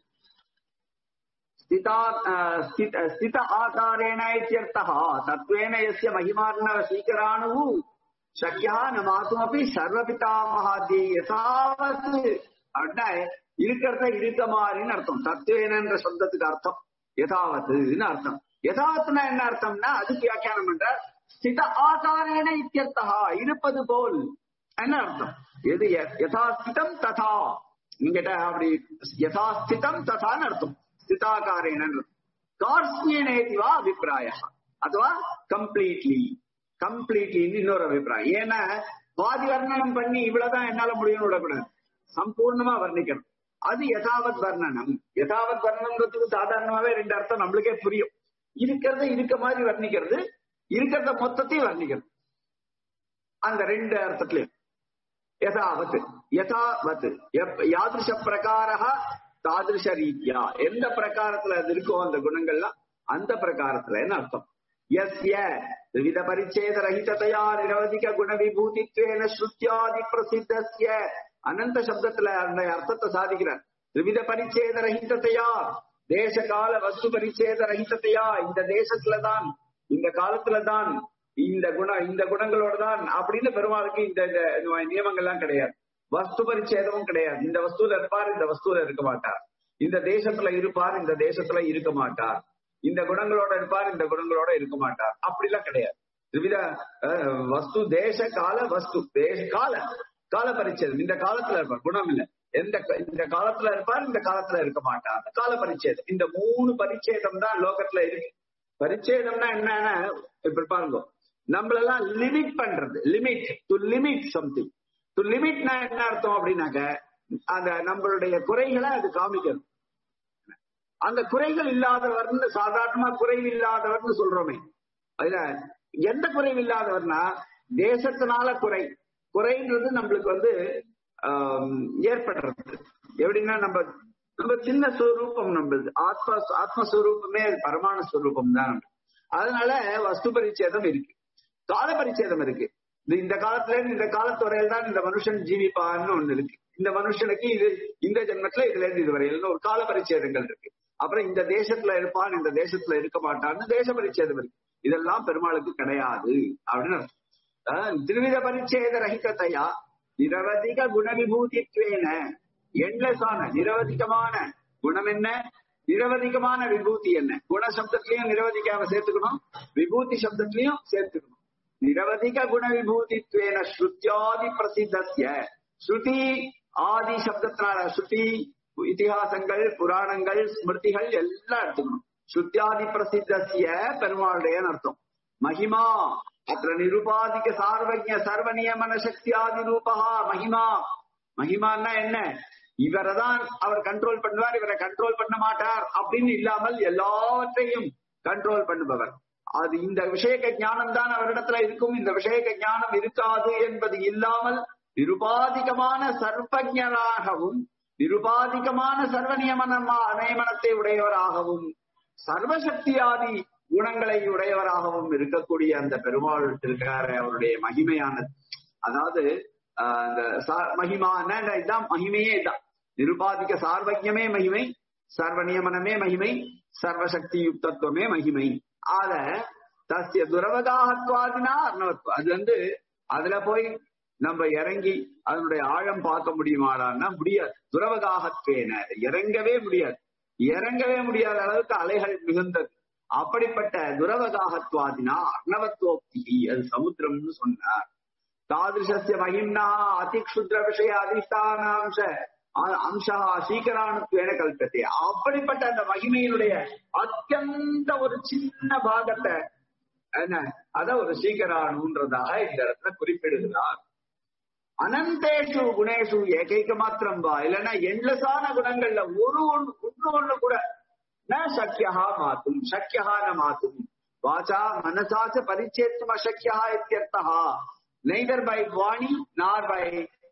ஸ்தித ஆகாரேண இத்தியர்த்தः தத்வேன யஸ்ய மகிமார்ணவ சீக்கராணுः சக்கியா நமாத்துமப்பி சர்வபிதாமகாதி யசாவத் அப்படின்னா இருக்கிறத இருக்க மாதிரின்னு அர்த்தம் தத்துவேனன்ற சப்தத்துக்கு அர்த்தம் யதாவத்துன்னு அர்த்தம் யதாவத்துனா என்ன அர்த்தம்னா அதுக்கு வியாக்கியானம் பண்ற ஸ்தித ஆகாரேன இத்தியர்த்தா இருப்பது போல் என்ன அர்த்தம் எது யதாஸ்திதம் ததா நீங்க அப்படி யதாஸ்திதம் ததான்னு அர்த்தம் ஸ்திதாகாரேன கார்ஸ்மியனேதிவா அபிப்பிராய அதுவா கம்ப்ளீட்லி கம்ப்ளீட்லின்னு இன்னொரு அபிப்பிராயம் ஏன்னா பாதி வர்ணனம் பண்ணி இவ்வளவுதான் என்னால முடியும்னு விடக்கூடாது சம்பூர்ணமா வர்ணிக்கணும் அது யதாவத் வர்ணனம் யதாவத் வர்ணனத்துக்கு சாதாரணமாவே ரெண்டு அர்த்தம் நம்மளுக்கே புரியும் இருக்கிறத இருக்க மாதிரி வர்ணிக்கிறது இருக்கிறத மொத்தத்தையும் வர்ணிக்கிறது அந்த ரெண்டு அர்த்தத்திலையும் யதாவத் யதாவத் யாதிருஷ பிரகாரா தாதிருஷ ரீதியா எந்த பிரகாரத்துல அது இருக்கோ அந்த குணங்கள்லாம் அந்த பிரகாரத்துல என்ன அர்த்தம் यस्य विविध परिच्छेद रहिततया निरवधिक गुण विभूतित्वेन ஸ்ருத்யாதி பிரசித்தஸ்ய அனந்த சப்தத்துல அந்த அர்த்தத்தை சாதிக்கிறார் விவித பரிச்சேத ரஹிதத்தையா தேச கால வஸ்து பரிச்சேத ரஹிதத்தையா இந்த தேசத்துலதான் இந்த காலத்துலதான் இந்த குணம் இந்த குணங்களோட தான் அப்படின்னு பெருமாளுக்கு இந்த இந்த நியமங்கள்லாம் கிடையாது வஸ்து பரிச்சேதமும் கிடையாது இந்த வஸ்துல இருப்பார் இந்த வஸ்துல இருக்க மாட்டார் இந்த தேசத்துல இருப்பார் இந்த தேசத்துல இருக்க மாட்டார் இந்த குணங்களோட இருப்பார் இந்த குணங்களோட இருக்க மாட்டார் அப்படிலாம் கிடையாது விவித வஸ்து தேச கால வஸ்து தேச கால கால பரிச்சேதம் இந்த காலத்துல இருப்பார் குணம் இல்ல எந்த இந்த காலத்துல இருப்பார் இந்த காலத்துல இருக்க மாட்டார் கால பரிச்சேதம் இந்த மூணு பரிச்சேதம் தான் லோகத்துல இருக்கு பரிச்சேதம்னா என்னன்னா இப்ப பாருங்க நம்மளெல்லாம் லிமிட் பண்றது limit to limit something to லிமிட்னா என்ன அர்த்தம் அப்படின்னாக்க அந்த நம்மளுடைய குறைகளை அது காமிக்கிறது அந்த குறைகள் இல்லாதவர்னு சாதாரணமா குறைவு இல்லாதவர்னு சொல்றோமே அதுல எந்த குறைவு இல்லாதவர்னா தேசத்தினால குறை குறைன்றது நம்மளுக்கு வந்து ஆம், ஏற்படுறது எப்படின்னா நம்ம நம்ம சின்ன ஸ்வரூபம் நம்மளது ஆத்மா ஆத்மஸ்வரூபமே அது பரமாண ஸ்வரூபம் தான் அதனால வஸ்து பரிச்சேதம் இருக்கு கால பரிச்சேதம் இருக்கு இது இந்த காலத்துல இருந்து இந்த காலத்து வரையில் தான் இந்த மனுஷன் ஜீவிப்பான்னு ஒண்ணு இருக்கு இந்த மனுஷனுக்கு இது இந்த ஜென்மத்துல இதுல இருந்து இது வரையில ஒரு கால பரிச்சேதங்கள் இருக்கு அப்புறம் இந்த தேசத்துல இருப்பான் இந்த தேசத்துல இருக்க மாட்டான்னு தேச பரிச்சேதம் இருக்கு இதெல்லாம் பெருமாளுக்கு கிடையாது அப்படின்னு அர்த்தம். அஹ் திருவித பரிச்சேத ரஹிதத்தையா நிரவதிக குணவிபூதித்வேன எண்லெஸ்ஸான நிரவதிகமான குணம் என்ன நிரவதிகமான விபூதி என்ன குண சப்தத்திலையும் நிரவதிக்காம சேர்த்துக்கணும் விபூதி சப்தத்திலையும் சேர்த்துக்கணும் நிரவதிக குண விபூதித்வேன ஸ்ருத்யாதி பிரசித்தஸ்ய ஸ்ருதி ஆதி சப்தத்தினால ஸ்ருதி இதிகாசங்கள் புராணங்கள் ஸ்மிருதிகள் எல்லாம் எடுத்துக்கணும் ஸ்ருத்யாதி பிரசித்தஸ்ய பெருமாளுடைய அர்த்தம் மகிமா அத்த நிருபாதிக சார்வஜ சர்வ நியமன சக்தியாதி ரூபா மகிமா மகிமான்னா என்ன இவரைதான் அவர் கண்ட்ரோல் பண்ணுவார் இவரை கண்ட்ரோல் பண்ண மாட்டார் அப்படின்னு இல்லாமல் எல்லாவற்றையும் கண்ட்ரோல் பண்ணுபவர் அது இந்த விஷயக்க ஞானம் தான் அவரிடத்துல இருக்கும் இந்த விஷயக்க ஞானம் இருக்காது என்பது இல்லாமல் நிருபாதிகமான சர்வஜராகவும் நிருபாதிகமான சர்வ நியமனமா நியமனத்தை உடையவராகவும் சர்வசக்தியாதி குணங்களை உடையவராகவும் இருக்கக்கூடிய அந்த பெருமாள் இருக்காரு அவருடைய மகிமையானது அதாவது ஆஹ், இந்த சா- மகிமான இதான் மகிமையே இதான் நிருபாதிக சார்வஜ்யமே மகிமை சர்வ நியமனமே மகிமை சர்வசக்தி யுக்தத்துவமே மகிமை ஆத தஸ்ய துரவகாகத்வாதினா அர்ணவத்வம் அது வந்து அதுல போய் நம்ம இறங்கி அதனுடைய ஆழம் பார்க்க முடியுமாடான்னா முடியாது துரவகாகத்வேன இறங்கவே முடியாது இறங்கவே முடியாத அளவுக்கு அலைகள் மிகுந்தது அப்படிப்பட்ட துரவகாகத்வாதினா அர்ணவத்வோக்தி அது சமுத்திரம்னு சொன்னார் தாதிருஷஸ்ய மகிம்னா அதிக்ஷுத்ர விஷய அதிஷ்டானாம்ச அ- அம்சா சீக்கராணுத்வேன கல்பத்தே அப்படிப்பட்ட அந்த மகிமையினுடைய அத்தியந்த ஒரு சின்ன பாகத்தை என்ன அத ஒரு சீக்கராணுன்றதாக இந்த இடத்துல குறிப்பிடுகிறார் அனந்தேஷு குணேஷு ஏகைக்க மாத்திரம் வா இல்லைன்னா எண்லசான குணங்கள்ல ஒரு ஒண்ணு ஒண்ணு ஒண்ணு கூட ந சக்கியா மாத்தும் சக்கியா ந மாத்தும் வாச்சா மனசாச்ச பரிச்சேத்தும் அசக்கியா இத்தியர்த்தா நெய்தர் பை வாணி nor by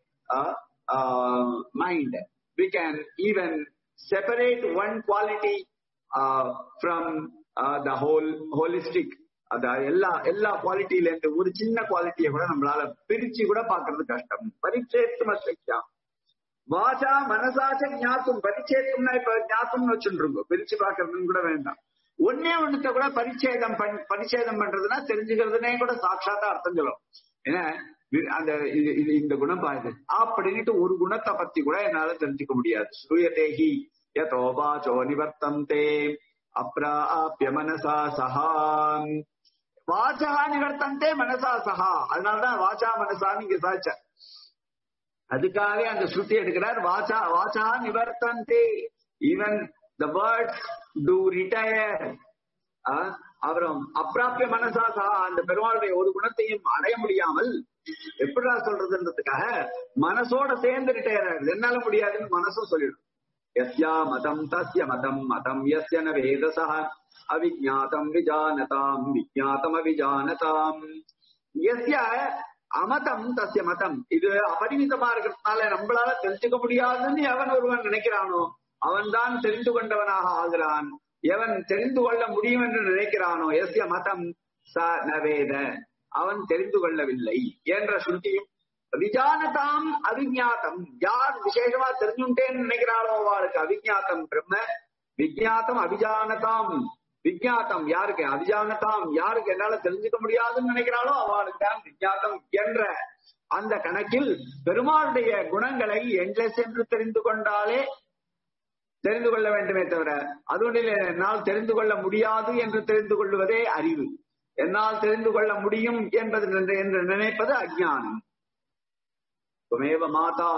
mind we can even separate one quality uh, from uh, the whole holistic அத எல்லா எல்லா குவாலிட்டியில இருந்து ஒரு சின்ன குவாலிட்டியை கூட நம்மளால பிரிச்சு கூட பாக்குறது கஷ்டம் பரிச்சேத்தும் அசக்கியா வாசா மனசாச்ச ஞாத்தும் பரிச்சேத்தும்னா இப்ப ஞாத்தும்னு வச்சுருங்க பிரிச்சு பாக்குறதுன்னு கூட வேண்டாம் ஒன்னே ஒண்ணுத்த கூட பரிச்சேதம் பண் பரிச்சேதம் பண்றதுன்னா தெரிஞ்சுக்கிறதுனே கூட சாட்சாத்தா அர்த்தம் சொல்லும் ஏன்னா வி- அந்த இது- இது இந்த குணம் பாருது அப்படின்ட்டு ஒரு குணத்தை பத்தி கூட என்னால தெரிஞ்சுக்க முடியாது சூயதேஹி யதோபாச்சோ நிவர்த்தந்தே அப்ராப்ய மனசா சஹான் வாச்சா நிவர்த்தந்தே மனசா சஹா அதனாலதான் வாச்சா மனசான்னு இங்க சாச்ச அதுக்காகவே அந்த ஸ்ருதி எடுக்கிறார் வாச்சா வாச்சா நிவர்த்தந்தே even the words to retire அப்புறம் அப்பிராப்பிய மனசா சஹா அந்த பெருமாளுடைய ஒரு குணத்தையும் அடைய முடியாமல் எப்படிடா சொல்றதுன்றதுக்காக மனசோட சேர்ந்து ரிட்டையர் ஆகுது என்னால முடியாதுன்னு மனசும் சொல்லிடும் எஸ்யா மதம் தஸ்ய மதம் மதம் எஸ்ய ந வேதசா அவிஜாத்தம் விஜானதாம் விஜாத்தம் அவிஜானதாம் எஸ்ய அமதம் தஸ்ய மதம் இது அபரிமிதமா இருக்கிறதுனால நம்மளால தெரிஞ்சுக்க முடியாதுன்னு எவன் ஒருவன் நினைக்கிறானோ அவன் தான் தெரிந்து கொண்டவனாக ஆகிறான் எவன் தெரிந்து கொள்ள முடியும் என்று நினைக்கிறானோ எஸ்ய மதம் ச நவேத அவன் தெரிந்து கொள்ளவில்லை என்ற ஸ்ருதியும் விஜானதாம் அவிஞாத்தம் யார் விசேஷமா தெரிஞ்சுட்டேன்னு நினைக்கிறாளோ அவளுக்கு அவிஞாத்தம் பிரம்ம விஜாத்தம் அபிஜானதாம் விஜாத்தம் யாருக்கு அபிஜானதாம் யாருக்கு என்னால தெரிஞ்சுக்க முடியாதுன்னு நினைக்கிறாளோ அவளுக்கு தான் விஜாத்தம் என்ற அந்த கணக்கில் பெருமாளுடைய குணங்களை என்லெஸ் என்று தெரிந்து கொண்டாலே தெரிந்து கொள்ள வேண்டுமே தவிர அது ஒன்றில் என்னால் தெரிந்து கொள்ள முடியாது என்று தெரிந்து கொள்வதே அறிவு என்னால் தெரிந்து கொள்ள முடியும் என்பது என்று- என்று நினைப்பது அஜ்ஞானம் துமேவ மாதா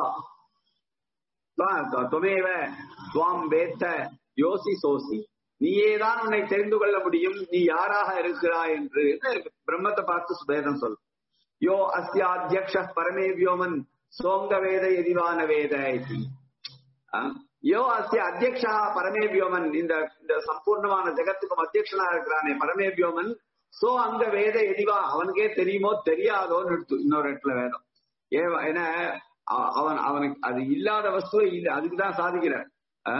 துவ- துவமேவ துவாம் வேத்த யோசி சோசி நீயேதான் உன்னை தெரிந்து கொள்ள முடியும் நீ யாராக இருக்கிறாய் என்று பிரம்மத்தை பார்த்து சுபேதம் சொல் யோ அஸ்ய அத்தியக்ஷ பரமே வியோமன் சோங்க வேத எதிவான வேத இதி. ஆ? யோ அஸ்ய அத்தியக்ஷா பரமே வியோமன் இந்த இந்த சம்பூர்ணமான ஜெகத்துக்கும் அத்தியக்ஷனா இருக்கிறானே பரமே வியோமன் சோ அங்க வேத எதிவா அவனுக்கே தெரியுமோ தெரியாதோன்னு எடுத்து இன்னொரு இடத்துல வேதம் ஏ என்ன அ- அவன் அவனுக்கு அது இல்லாத வஸ்துவை இல்ல அதுக்குதான் சாதிக்கிறார் ஆ?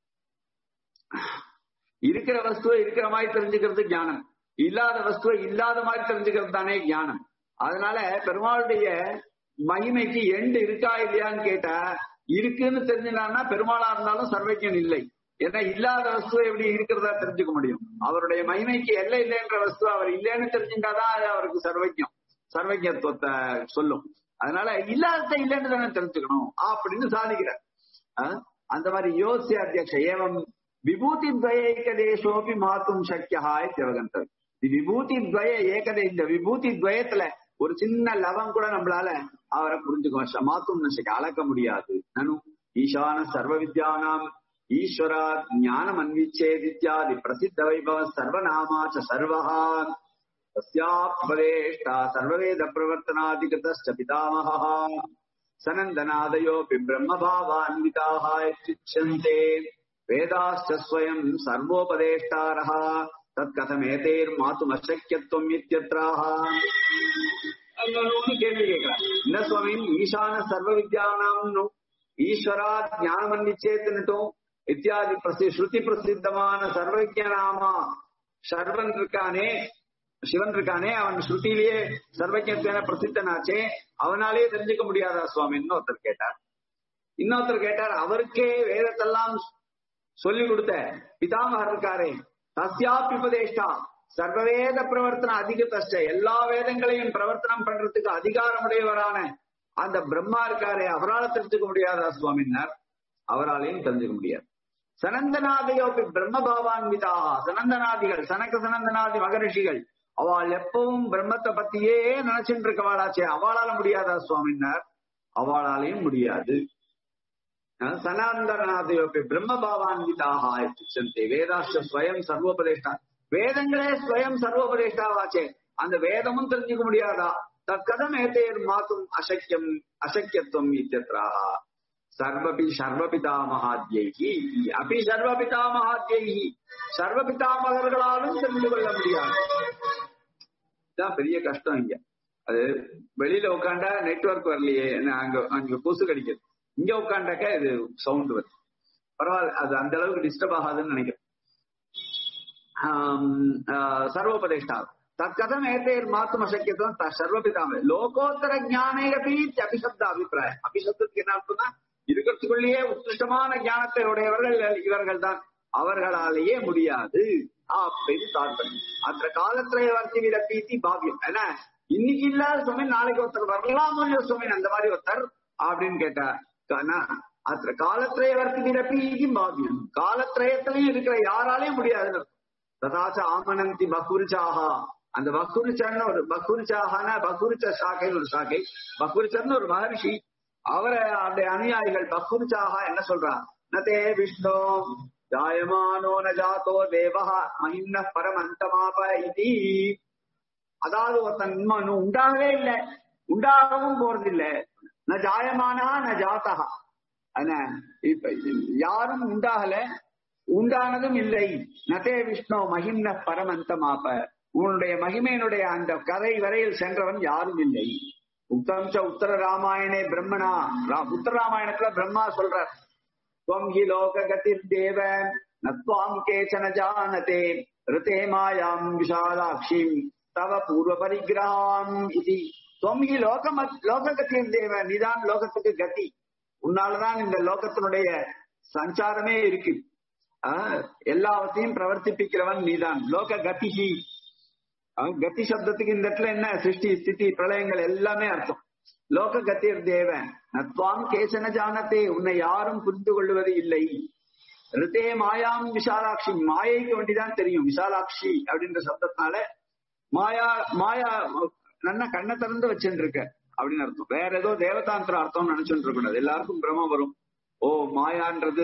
இருக்கிற வஸ்துவை இருக்கிற மாதிரி தெரிஞ்சுக்கிறது ஞானம் இல்லாத வஸ்துவை இல்லாத மாதிரி தெரிஞ்சுக்கிறது தானே ஞானம் அதனால பெருமாளுடைய மகிமைக்கு எண்டு இருக்கா இல்லையான்னு கேட்டா இருக்குன்னு தெரிஞ்சினான்னா பெருமாளா இருந்தாலும் சர்வஜன் இல்லை ஏன்னா இல்லாத வஸ்துவை எப்படி இருக்கிறதா தெரிஞ்சுக்க முடியும் அவருடைய மகிமைக்கு எல்லை இல்லைன்ற வஸ்து அவர் இல்லைன்னு தெரிஞ்சுட்டாதான் அது அவருக்கு சர்வஜம் சர்வஜத்துவத்தை சொல்லும் அதனால இல்லாததை இல்லைன்னு தானே தெரிஞ்சுக்கணும் அப்படின்னு சாதிக்கிறார் அஹ் அந்த மாதிரி யோசிய அத்தியக்ஷ ஏவம் விபூதி துவய ஏகதேசோபி மாத்தும் சக்கியா திவகந்தர் விபூதி துவய ஏகதே இந்த விபூதி துவயத்துல ஒரு சின்ன லவம் கூட நம்மளால அவரை புரிஞ்சுக்க மாத்தும் சக்தி அளக்க முடியாது நனு ஈசான சர்வ வித்யானாம் ஈஸ்வரா ஞானம் அன்விச்சேதித்யாதி பிரசித்த வைபவ சர்வநாமாச்ச சர்வஹா तस्यापदेष्टा सर्ववेद प्रवर्तनाधिकृतश्च पितामहः सनन्दनादयोऽपि ब्रह्मभावान्विताः इत्युच्यन्ते वेदाश्च स्वयम् सर्वोपदेष्टारः तत्कथमेतैर्मातुमशक्यत्वम् इत्यत्राः ஒண்ணு கேள்வி கேட்கிறேன் என்ன சுவாமி ஈசான சர்வ வித்யானாம் ஈஸ்வரா ஞானமன்னிச்சேத்துனுட்டும் இத்தியாதி பிரசி ஸ்ருதி பிரசித்தமான சர்வ விஜயநாமா சர்வன் இருக்கானே சிவன் இருக்கானே அவன் ஸ்ருதியிலேயே சர்வஜத்தன பிரசித்தனாச்சே அவனாலேயே தெரிஞ்சுக்க முடியாதா சுவாமின்னு ஒருத்தர் கேட்டார் இன்னொருத்தர் கேட்டார் அவருக்கே வேதத்தெல்லாம் சொல்லி கொடுத்த பிதாமகர் இருக்காரே தஸ்யாப்பி உபதேஷ்டா சர்வவேத பிரவர்த்தன அதிக கஷ்ட எல்லா வேதங்களையும் பிரவர்த்தனம் பண்றதுக்கு அதிகாரமுடையவரான அந்த பிரம்மா இருக்காரே அவரால் தெரிஞ்சுக்க முடியாதா சுவாமின்னார் அவராலையும் தெரிஞ்சுக்க முடியாது சனந்தநாதையோப்பி பிரம்மபாவான்விதாக சனந்தநாதிகள் சனக சனந்தநாதி மகரிஷிகள் அவள் எப்பவும் பிரம்மத்தை பத்தியே நினைச்சுட்டு இருக்கவாளாச்சே அவளால முடியாதா சுவாமின்னார் அவளாலையும் முடியாது சனாந்தநாதையோப்பி பிரம்மபாவான்விதாக இச்சுச்சந்தே வேதாஷ்ட ஸ்வயம் சர்வோபதேஷ்டா வேதங்களே ஸ்வயம் சர்வோபதேஷ்டாவாச்சே அந்த வேதமும் தெரிஞ்சுக்க முடியாதா தற்கதம் ஏத்தேர் மாத்தும் அசக்கியம் அசக்கியத்துவம் இத்தியத்ராக சர்வபி சர்வபிதாமகாத்யைகி அபி சர்வபிதாமகாத்யைகி சர்வபிதாமகர்களாலும் தெரிந்து கொள்ள முடியாது இதுதான் பெரிய கஷ்டம் இங்க அது வெளியில உட்காண்டா நெட்வொர்க் வரலையே அங்க அங்க கொசு கடிக்குது இங்க உட்காண்டாக்க இது சவுண்ட் வருது பரவாயில்ல அது அந்த அளவுக்கு டிஸ்டர்ப் ஆகாதுன்னு நினைக்கிறேன் சர்வோபதேஷ்டா தற்கதம் ஏத்தேர் மாத்தும் அசக்கியத்துவம் சர்வபிதாம லோகோத்தர ஞானே அப்படி அபிசப்த அபிப்பிராயம் அபிசப்தத்துக்கு என்ன அர்த்தம்னா இருக்கிறதுக்குள்ளேயே உத்கிருஷ்டமான ஞானத்தை உடையவர்கள் இவர்கள் தான் அவர்களாலேயே முடியாது அப்படின்னு தாற்பயம் அந்த காலத்திலே வர்த்தி விரப்பீத்தி பாவியம் என்ன இன்னைக்கு இல்லாத சுவாமி நாளைக்கு ஒருத்தர் வரலாம் இல்லையோ சுவாமி அந்த மாதிரி ஒருத்தர் அப்படின்னு கேட்டார் அத்த காலத்திலே வர்த்தி விரப்பீதி பாவியம் காலத்திரயத்திலையும் இருக்கிற யாராலையும் முடியாது ததாச்ச ஆமனந்தி பகுரிச்சாகா அந்த பகுரிச்சன்னு ஒரு பகுரிச்சாகனா பகுரிச்ச சாக்கைன்னு ஒரு சாக்கை பகுரிச்சன்னு ஒரு மகர்ஷி அவரை அந்த அனுயாயிகள் பகுரிச்சாக என்ன சொல்றான் நதே விஷ்ணு ஜாயமானோ ந ஜாத்தோ தேவா மகிம்ன பரமந்தமாப இது அதாவது ஒருத்தன் இன்னும் உண்டாகவே இல்லை உண்டாகவும் போறது இல்ல ந ஜாயமானா ந ஜாத்தகா இப்ப யாரும் உண்டாகல உண்டானதும் இல்லை நதே விஷ்ணு மகிம்ன பரமந்தமாப்ப உன்னுடைய மகிமையினுடைய அந்த கரை வரையில் சென்றவன் யாரும் இல்லை உத்தம் உத்தர ராமாயணே பிரம்மனா உத்தர ராமாயணத்துல பிரம்மா சொல்றார் துவம் ஹி லோக கதிர் தேவ நத்வாம் கேச்சன ஜானதே ரிதே மாயாம் விஷாலாட்சிம் தவ பூர்வ பரிகிரகாம் இது துவம் ஹி லோக லோக கதிர் தேவ நீதான் லோகத்துக்கு கதி உன்னாலதான் இந்த லோகத்தினுடைய சஞ்சாரமே இருக்கு எல்லாவற்றையும் பிரவர்த்திப்பிக்கிறவன் நீதான் லோக கதிஹி கத்தி சப்தத்துக்கு இந்த இடத்துல என்ன சிருஷ்டி ஸ்திதி பிரளயங்கள் எல்லாமே அர்த்தம் லோக கத்தியர் தேவன் நத்வாம் கேசன ஜானத்தே உன்னை யாரும் புரிந்து கொள்வது இல்லை ரிதே மாயாம் விஷாலாட்சி மாயைக்கு வேண்டிதான் தெரியும் விஷாலாட்சி அப்படின்ற சப்தத்தினால மாயா மாயா நல்ல கண்ணை திறந்து வச்சுட்டு இருக்க அப்படின்னு அர்த்தம் வேற ஏதோ தேவதாந்திர அர்த்தம் நினைச்சுட்டு இருக்கக்கூடாது எல்லாருக்கும் பிரம வரும் ஓ மாயான்றது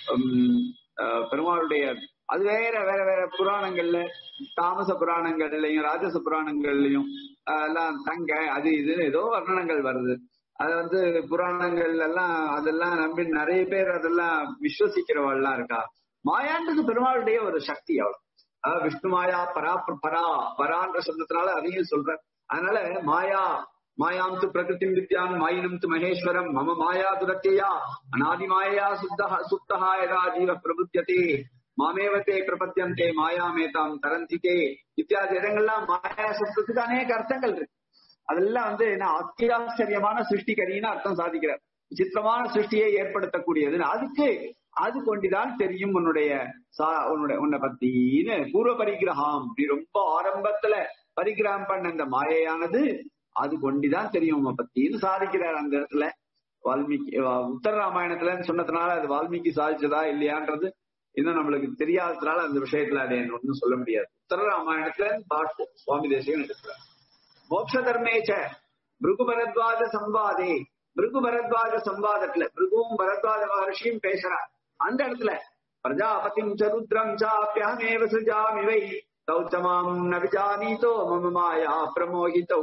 பெருமாளுடைய அது வேற வேற வேற புராணங்கள்ல தாமச புராணங்கள்லயும் ராஜச புராணங்கள்லயும் எல்லாம் தங்க அது இது ஏதோ வர்ணனங்கள் வருது அது வந்து புராணங்கள் எல்லாம் அதெல்லாம் நம்பி நிறைய பேர் அதெல்லாம் விஸ்வசிக்கிறவள்லாம் இருக்கா மாயான்றது பெருமாளுடைய ஒரு சக்தி அவ்வளவு விஷ்ணு மாயா பரா பரா பரான்ற சப்தத்தினால அதையும் சொல்ற அதனால மாயா மாயாம் து பிரகிருதிம் வித்யான் மாயினம் து மகேஸ்வரம் மம மாயா துரத்தியா அநாதி மாயா சுத்தஹ சுப்தஹா யதா ஜீவ பிரபுத்தியதே மாமேவத்தே பிரபத்தியந்தே மாயாமேதாம் தரந்திதே இத்தியாதி இடங்கள்லாம் மாயா சுத்தத்துக்கு அநேக அர்த்தங்கள் இருக்கு அதெல்லாம் வந்து என்ன அத்தியாச்சரியமான சிருஷ்டிகரின்னு அர்த்தம் சாதிக்கிறார் விசித்திரமான சிருஷ்டியை ஏற்படுத்தக்கூடியது அதுக்கு அது கொண்டுதான் தெரியும் உன்னுடைய சா- உன்னுடைய உன்னை பத்தின்னு பூர்வ பரிகிரகம் நீ ரொம்ப ஆரம்பத்துல பரிகிரகம் பண்ண இந்த மாயையானது அது கொண்டுதான் தெரியும் உன்னை பத்தின்னு சாதிக்கிறார் அந்த இடத்துல வால்மீகி அஹ் உத்தர ராமாயணத்துல சொன்னதுனால அது வால்மீகி சாதிச்சதா இல்லையான்றது இன்னும் நம்மளுக்கு தெரியாததுனால அந்த விஷயத்துல அதை ஒன்றும் சொல்ல முடியாது உத்தர ராமாயணத்துல பாட்டு சுவாமி தேசியம் எடுக்கிறார் மோட்ச தர்மேச்ச பிருகு பரத்வாஜ சம்பாதே பிருகு பரத்வாஜ சம்பாதத்துல பிருகுவும் பரத்வாஜ மகர்ஷியும் பேசுறார் அந்த இடத்துல பிரஜாபதிம் ச ருத்ரம் சாப்பியமேவ சுஜாமி வை தௌச்சமாம் ந விஜானீதோ மம மாயா பிரமோகிதௌ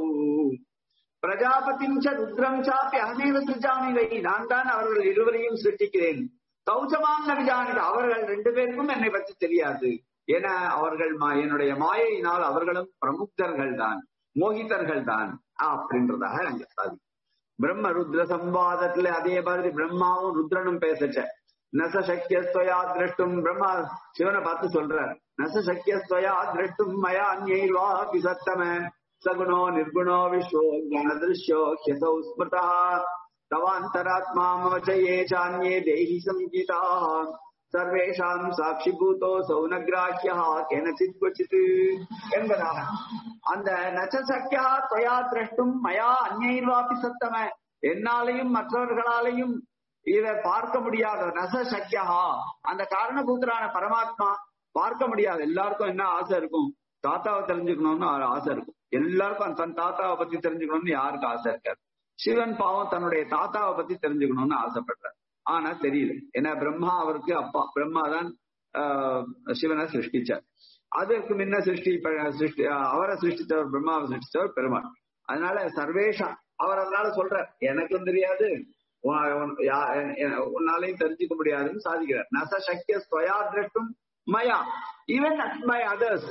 பிரஜாபதிம் ச ருத்ரம் சாப்பி அகமேவ சுஜாமி வை நான் தான் அவர்கள் இருவரையும் சிருஷ்டிக்கிறேன் தௌச்சமாம் ந விஜானித அவர்கள் ரெண்டு பேருக்கும் என்னை பற்றி தெரியாது என அவர்கள் மா- என்னுடைய மாயையினால் அவர்களும் பிரமுக்தர்கள் தான் மோகிதர்கள் தான் அப்படின்றதாக அங்க சாதி பிரம்ம ருத்ர சம்வாதத்துல அதே மாதிரி பிரம்மாவும் ருத்ரனும் பேசச்ச நச சக்கியஸ்வயா திரஷ்டும் பிரம்மா சிவனை பார்த்து சொல்றார் நச சக்கியஸ்வயா திரஷ்டும் மயா அந்யைவா பிசத்தம சகுணோ நிர்குணோ விஸ்வோ ஞானதிருஷ்யோ ஹ்யசௌ ஸ்மிருதா தவாந்தராத்மா மம ச ये चान्ये देहि संगीताः சர்வேஷாம் சாட்சிபூதோ சௌனகிராஹ்யா கேனச்சித் கொச்சித் என்பதாக அந்த நச்சசக்கியா தொயா திரஷ்டும் மயா அந்நைர்வாபி சத்தம என்னாலையும் மற்றவர்களாலையும் இதை பார்க்க முடியாத நச சக்கியா அந்த காரணபூத்தரான பரமாத்மா பார்க்க முடியாது எல்லாருக்கும் என்ன ஆசை இருக்கும் தாத்தாவை தெரிஞ்சுக்கணும்னு ஒரு ஆசை இருக்கும் எல்லாருக்கும் தன் தாத்தாவை பத்தி தெரிஞ்சுக்கணும்னு யாருக்கு ஆசை இருக்காது சிவன் பாவம் தன்னுடைய தாத்தாவை பத்தி தெரிஞ்சுக்கணும்னு ஆசைப்படுறார் ஆனா தெரியல ஏன்னா பிரம்மா அவருக்கு அப்பா பிரம்மா தான் ஆஹ், சிவனை சிருஷ்டிச்சார் அதற்கு முன்ன சிருஷ்டி ப- சிருஷ்டி அவரை சிருஷ்டித்தவர் பிரம்மாவை சிருஷ்டித்தவர் பெருமாள் அதனால சர்வேஷா அவர் அதனால சொல்றார் எனக்கும் தெரியாது உன்- உன்- யா- எ- எ- உன்னாலையும் தெரிஞ்சுக்க முடியாதுன்னு சாதிக்கிறார் நச சக்கிய ஸ்வயா திரஷ்டும் மயா even my others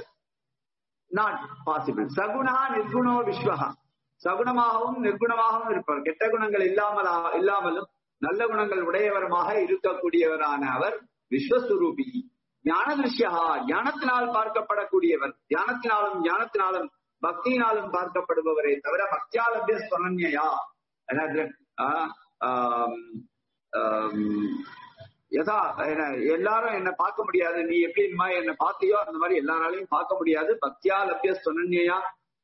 not possible சகுணா நிர்குணோ விஸ்வஹா சகுணமாகவும் நிர்குணமாகவும் இருப்பார் கெட்ட குணங்கள் இல்லாமல் இல்லாமலும் நல்ல குணங்கள் உடையவருமாக இருக்கக்கூடியவரான அவர் விஸ்வஸ்வரூபி ஞான திருஷ்யா ஞானத்தினால் பார்க்கப்படக்கூடியவர் ஞானத்தினாலும் ஞானத்தினாலும் பக்தியினாலும் பார்க்கப்படுபவரே தவிர பக்தியாலபிய ஸ்வரண்யா அதாவது, ஆ, ஆம், ஆம், யதா என்ன எல்லாரும் என்ன பார்க்க முடியாது நீ எப்படி இந்த மாதிரி என்ன பார்த்தியோ அந்த மாதிரி எல்லாராலையும் பார்க்க முடியாது பக்தியா லப்ய சொன்னியா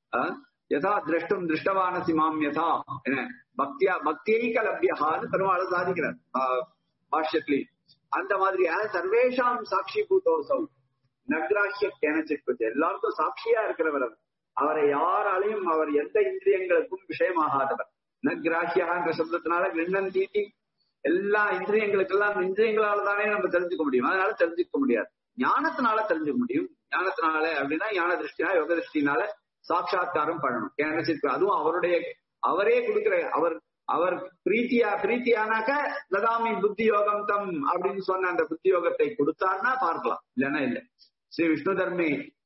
யதா திரஷ்டும் திருஷ்டவானசி மாம் யதா என்ன பக்தியா பக்தியைக லப்யஹான்னு பெருமாள் சாதிக்கிறார் ஆஹ் பாஷ்யத்திலே அந்த மாதிரியான சர்வேஷாம் சாட்சி பூதோசௌ நக்ராஹ்ய கேனச்சிற்பது எல்லாருக்கும் சாட்சியா இருக்கிறவர் அவர். அவரை யாராலையும் அவர் எந்த இந்திரியங்களுக்கும் விஷயமாகாதவர் நக்ராஹ்யன்ற சப்தத்தினால கிண்ணன் தீட்டி எல்லா இந்திரியங்களுக்கெல்லாம் இந்திரியங்களால தானே நம்ம தெரிஞ்சுக்க முடியும் அதனால தெரிஞ்சுக்க முடியாது ஞானத்தினால தெரிஞ்சுக்க முடியும் ஞானத்தினால அப்படின்னா ஞான திருஷ்டினா யோக திருஷ்டினால சாட்சா்காரம் பண்ணணும் கேனச்சிற்கு அதுவும் அவருடைய அவரே கொடுக்கிற அவர் அவர் பிரீத்தியா பிரீத்தியானாக்க லதாமி புத்தி யோகம் தம் அப்படின்னு சொன்ன அந்த புத்தி யோகத்தை கொடுத்தாருன்னா பார்க்கலாம் இல்லைன்னா இல்ல ஸ்ரீ விஷ்ணு தர்மே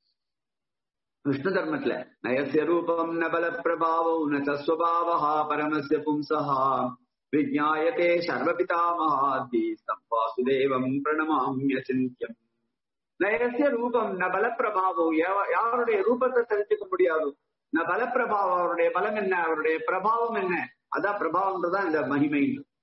விஷ்ணு தர்மத்துல நயசிய ரூபம் ந பல பிரபாவோ ந சஸ்வபாவா பரமஸ்ய பும்சா விஜாயதே சர்வபிதாமஹாதி வாசுதேவம் பிரணமாமிய சிந்தியம் நயசிய ரூபம் ந பல பிரபாவோ யாருடைய ரூபத்தை தெரிஞ்சுக்க முடியாது ந பல பிரபாவம் அவருடைய பலம் என்ன அவருடைய பிரபாவம் என்ன அதான் பிரபாவம்ன்றதான் இந்த மகிமை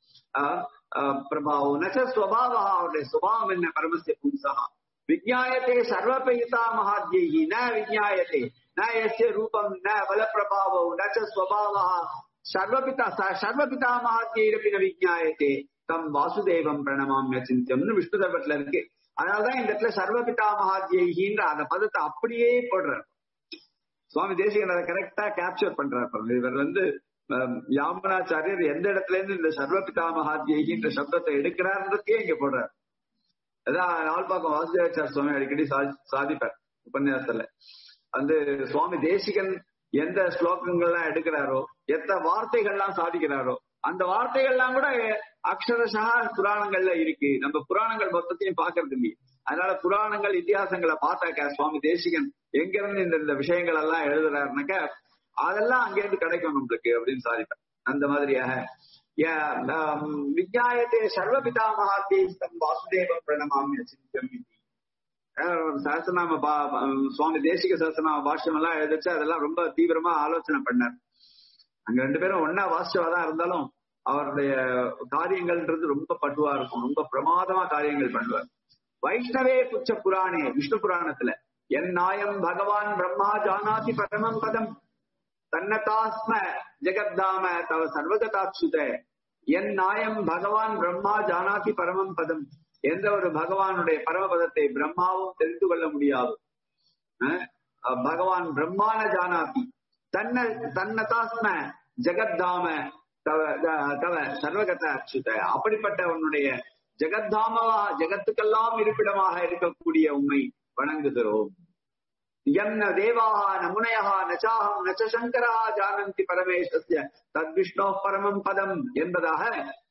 பிரபாவம் நச்ச ஸ்வபாவா அவருடைய சுபாவம் என்ன பரமசிய பும்சா விஜாயத்தே சர்வபயிதா மகாத்யி ந விஜாயத்தே ந எஸ்ய ரூபம் ந பல பிரபாவோ நச்ச ஸ்வபாவா சர்வபிதா சர்வபிதா மகாத்யிரப்பி ந விஜாயத்தே தம் வாசுதேவம் பிரணமாமிய சிந்தியம்னு விஷ்ணு தர்மத்துல இருக்கு அதனாலதான் இந்த இடத்துல சர்வபிதா மகாத்யின்ற அந்த பதத்தை அப்படியே போடுறார் சுவாமி தேசிகன் அதை கரெக்டா கேப்சர் பண்றாரு இவர் வந்து யாமனாச்சாரியர் எந்த இடத்துல இருந்து இந்த சர்வபிதா மகாத்யின்ற சப்தத்தை எடுக்கிறார்ன்றதையே இங்க போடுறாரு அதான் நாள்பாக்கம் வாசுதேவாச்சார சுவாமி அடிக்கடி சாதிப்பார் உபன்யாசத்துல வந்து சுவாமி தேசிகன் எந்த ஸ்லோகங்கள்லாம் எடுக்கிறாரோ எத்த வார்த்தைகள்லாம் சாதிக்கிறாரோ அந்த வார்த்தைகள்லாம் கூட அக்ஷரஷா புராணங்கள்ல இருக்கு நம்ம புராணங்கள் மொத்தத்தையும் பாக்குறது இல்லையே அதனால புராணங்கள் இத்தியாசங்களை பார்த்தாக்க சுவாமி தேசிகன் எங்க இருந்து இந்த இந்த விஷயங்கள் எல்லாம் எழுதுறாருனாக்க அதெல்லாம் அங்கேருந்து கிடைக்கும் நம்மளுக்கு அப்படின்னு சாதிப்பேன் அந்த மாதிரியாக ய- ஆம், விஜயாயத்தே சர்வ பிதாமகாத்தே தம் வாசுதேவ பிரணமாமி அச்சிந்தியம் இதி. அஹ் சஹஸ்ரநாம பா- பா- சுவாமி தேசிக சஹஸ்ரநாம பாஷ்யம் எல்லாம் எழுதிச்சு அதெல்லாம் ரொம்ப தீவிரமா ஆலோசனை பண்ணார் அங்க ரெண்டு பேரும் ஒன்னா வாசிச்சவாதான் இருந்தாலும் அவருடைய காரியங்கள்ன்றது ரொம்ப பட்டுவா இருக்கும் ரொம்ப பிரமாதமா காரியங்கள் பண்ணுவார் வைஷ்ணவே புச்ச புராணே விஷ்ணு புராணத்துல என் நாயம் பகவான் பிரம்மா ஜானாதி பரமம் பதம் தன்னதாஸ்ம ஜெகத்தாம தவ சர்வகதாட்சுத என் நாயம் பகவான் பிரம்மா ஜானாதி பரமம் பதம் எந்த ஒரு பகவானுடைய பரமபதத்தை பிரம்மாவும் தெரிந்து கொள்ள முடியாது அஹ் பகவான் பிரம்மான ஜானாதி தன்ன தன்னதாஸ்ம ஜெகத்தாம தவ த- தவ சர்வகத அச்சுத அப்படிப்பட்ட உன்னுடைய ஜெகத்தாமவா ஜெகத்துக்கெல்லாம் இருப்பிடமாக இருக்கக்கூடிய உண்மை வணங்குகிறோம் என்ன தேவாக ந முனையः ந சாஹம் ந ச சங்கரः ஜானந்தி பரமேஸ்வரஸ்ய தத் விஷ்ணோ பரமம் பதம் என்பதாக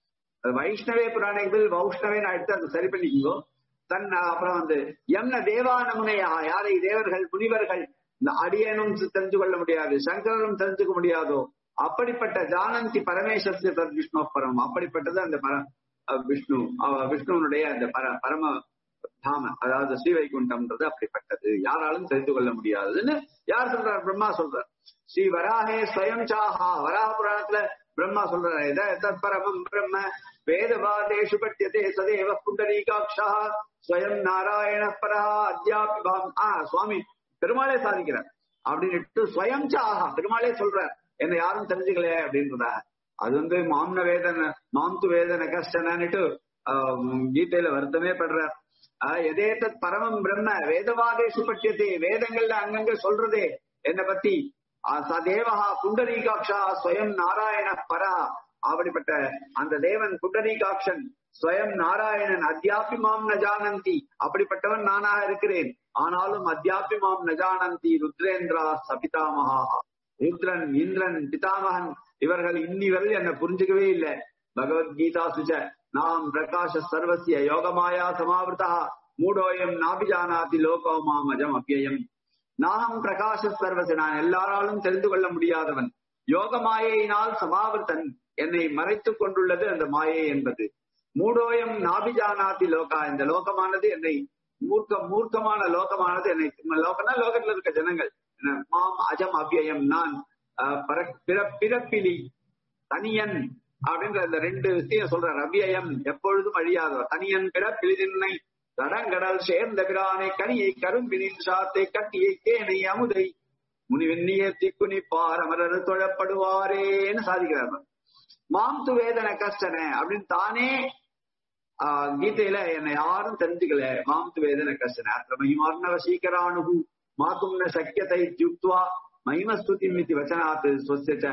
வைஷ்ணவே புராணங்கள் வைஷ்ணவே நான் எடுத்து அதை சரி பண்ணிக்கோ தன் அப்புறம் வந்து என்ன தேவான முனையா யாரை தேவர்கள் முனிவர்கள் இந்த அடியனும் தெரிஞ்சு கொள்ள முடியாது சங்கரனும் தெரிஞ்சுக்க முடியாதோ அப்படிப்பட்ட ஜானந்தி பரமேஸ்வரஸ்ய தத் விஷ்ணோ பரம் அப்படிப்பட்டது அந்த பர அஹ் விஷ்ணு அவ- விஷ்ணுவனுடைய அந்த பர பரம தாம அதாவது ஸ்ரீவைகுண்டம்ன்றது அப்படிப்பட்டது யாராலும் தெரிந்து கொள்ள முடியாதுன்னு யார் சொல்றார் பிரம்மா சொல்றார் ஸ்ரீ வராகே ஸ்வயம் சாஹா வராக புராணத்துல பிரம்மா சொல்றாரு இத தத் பரமம் பிரம்ம வேதவாதேஷு பட்டியதே சதேவ புண்டரீகாட்சா ஸ்வயம் நாராயண பரா அத்தியாபி பாம் ஆ சுவாமி பெருமாளே சாதிக்கிறார் அப்படின்னுட்டு ஸ்வயம் சாஹா பெருமாளே சொல்றார் என்ன யாரும் தெரிஞ்சுக்கல அப்படின்றதா அது வந்து மாம்ன வேதன மாம்து வேதன கஷ்டனான்னுட்டு ஆஹ் கீதையில வருத்தமே படுறார் ஆஹ் எதே தத் பரமம் பிரம்ம வேதவாதேஷு பட்டியதே வேதங்கள்ல அங்கங்க சொல்றதே என்னை பத்தி ஆஹ் ச தேவஹா புண்டரீகாட்சா ஸ்வயம் நாராயண பரா அப்படிப்பட்ட அந்த தேவன் புண்டரீகாட்சன் ஸ்வயம் நாராயணன் அத்தியாபி மாம் ந ஜானந்தி அப்படிப்பட்டவன் நானாக இருக்கிறேன் ஆனாலும் அத்தியாபி மாம் ந ஜானந்தி ருத்ரேந்திரா சபிதாமகா ருத்ரன் இந்திரன் பிதாமகன் இவர்கள் இன்னி வரை என்னை புரிஞ்சுக்கவே இல்லை பகவத்கீதா சுச்ச நாம் பிரகாஷ சர்வசிய யோகமாயா சமாவிருதா மூடோயம் நாபிஜானாதி லோகோ மாமஜம் அப்பியம் நாகம் பிரகாஷ சர்வசி நான் எல்லாராலும் தெரிந்து கொள்ள முடியாதவன் யோக மாயையினால் சமாவிர்த்தன் என்னை மறைத்துக் கொண்டுள்ளது அந்த மாயை என்பது மூடோயம் நாபிஜானாதி லோகா இந்த லோகமானது என்னை மூர்க்க மூர்க்கமான லோகமானது என்னை லோகனா லோகத்துல இருக்க ஜனங்கள் என்ன, மாம் அஜம் அவ்யயம் நான் அஹ், பர- பிற- பிறப்பிலி தனியன் அப்படின்ற இந்த ரெண்டு விஷயம் சொல்றார் அவ்யயம் எப்பொழுதும் அழியாதவர் தனியன் பிறப்பிலி நின்னை தடங்கடல் சேர்ந்த பிரானை கனியை கரும்பினின் சாத்தை கட்டியை தேனை அமுதை முனிவெண்ணிய திக்குனி பாரமரர் தொழப்படுவாரேன்னு சாதிக்கிறார் மாம்து வேதன கஷ்டன அப்படின்னு தானே ஆஹ் கீதையில என்னை யாரும் தெரிஞ்சுக்கல மாம்து வேதன கஷ்டன அத்த மகிமார்ணவ சீக்கராணுகு மாத்தும் ந சக்கியத்தை யுக்துவா மகிமஸ்துதி மிதி வச்சனாத் ஸ்வஸ்ய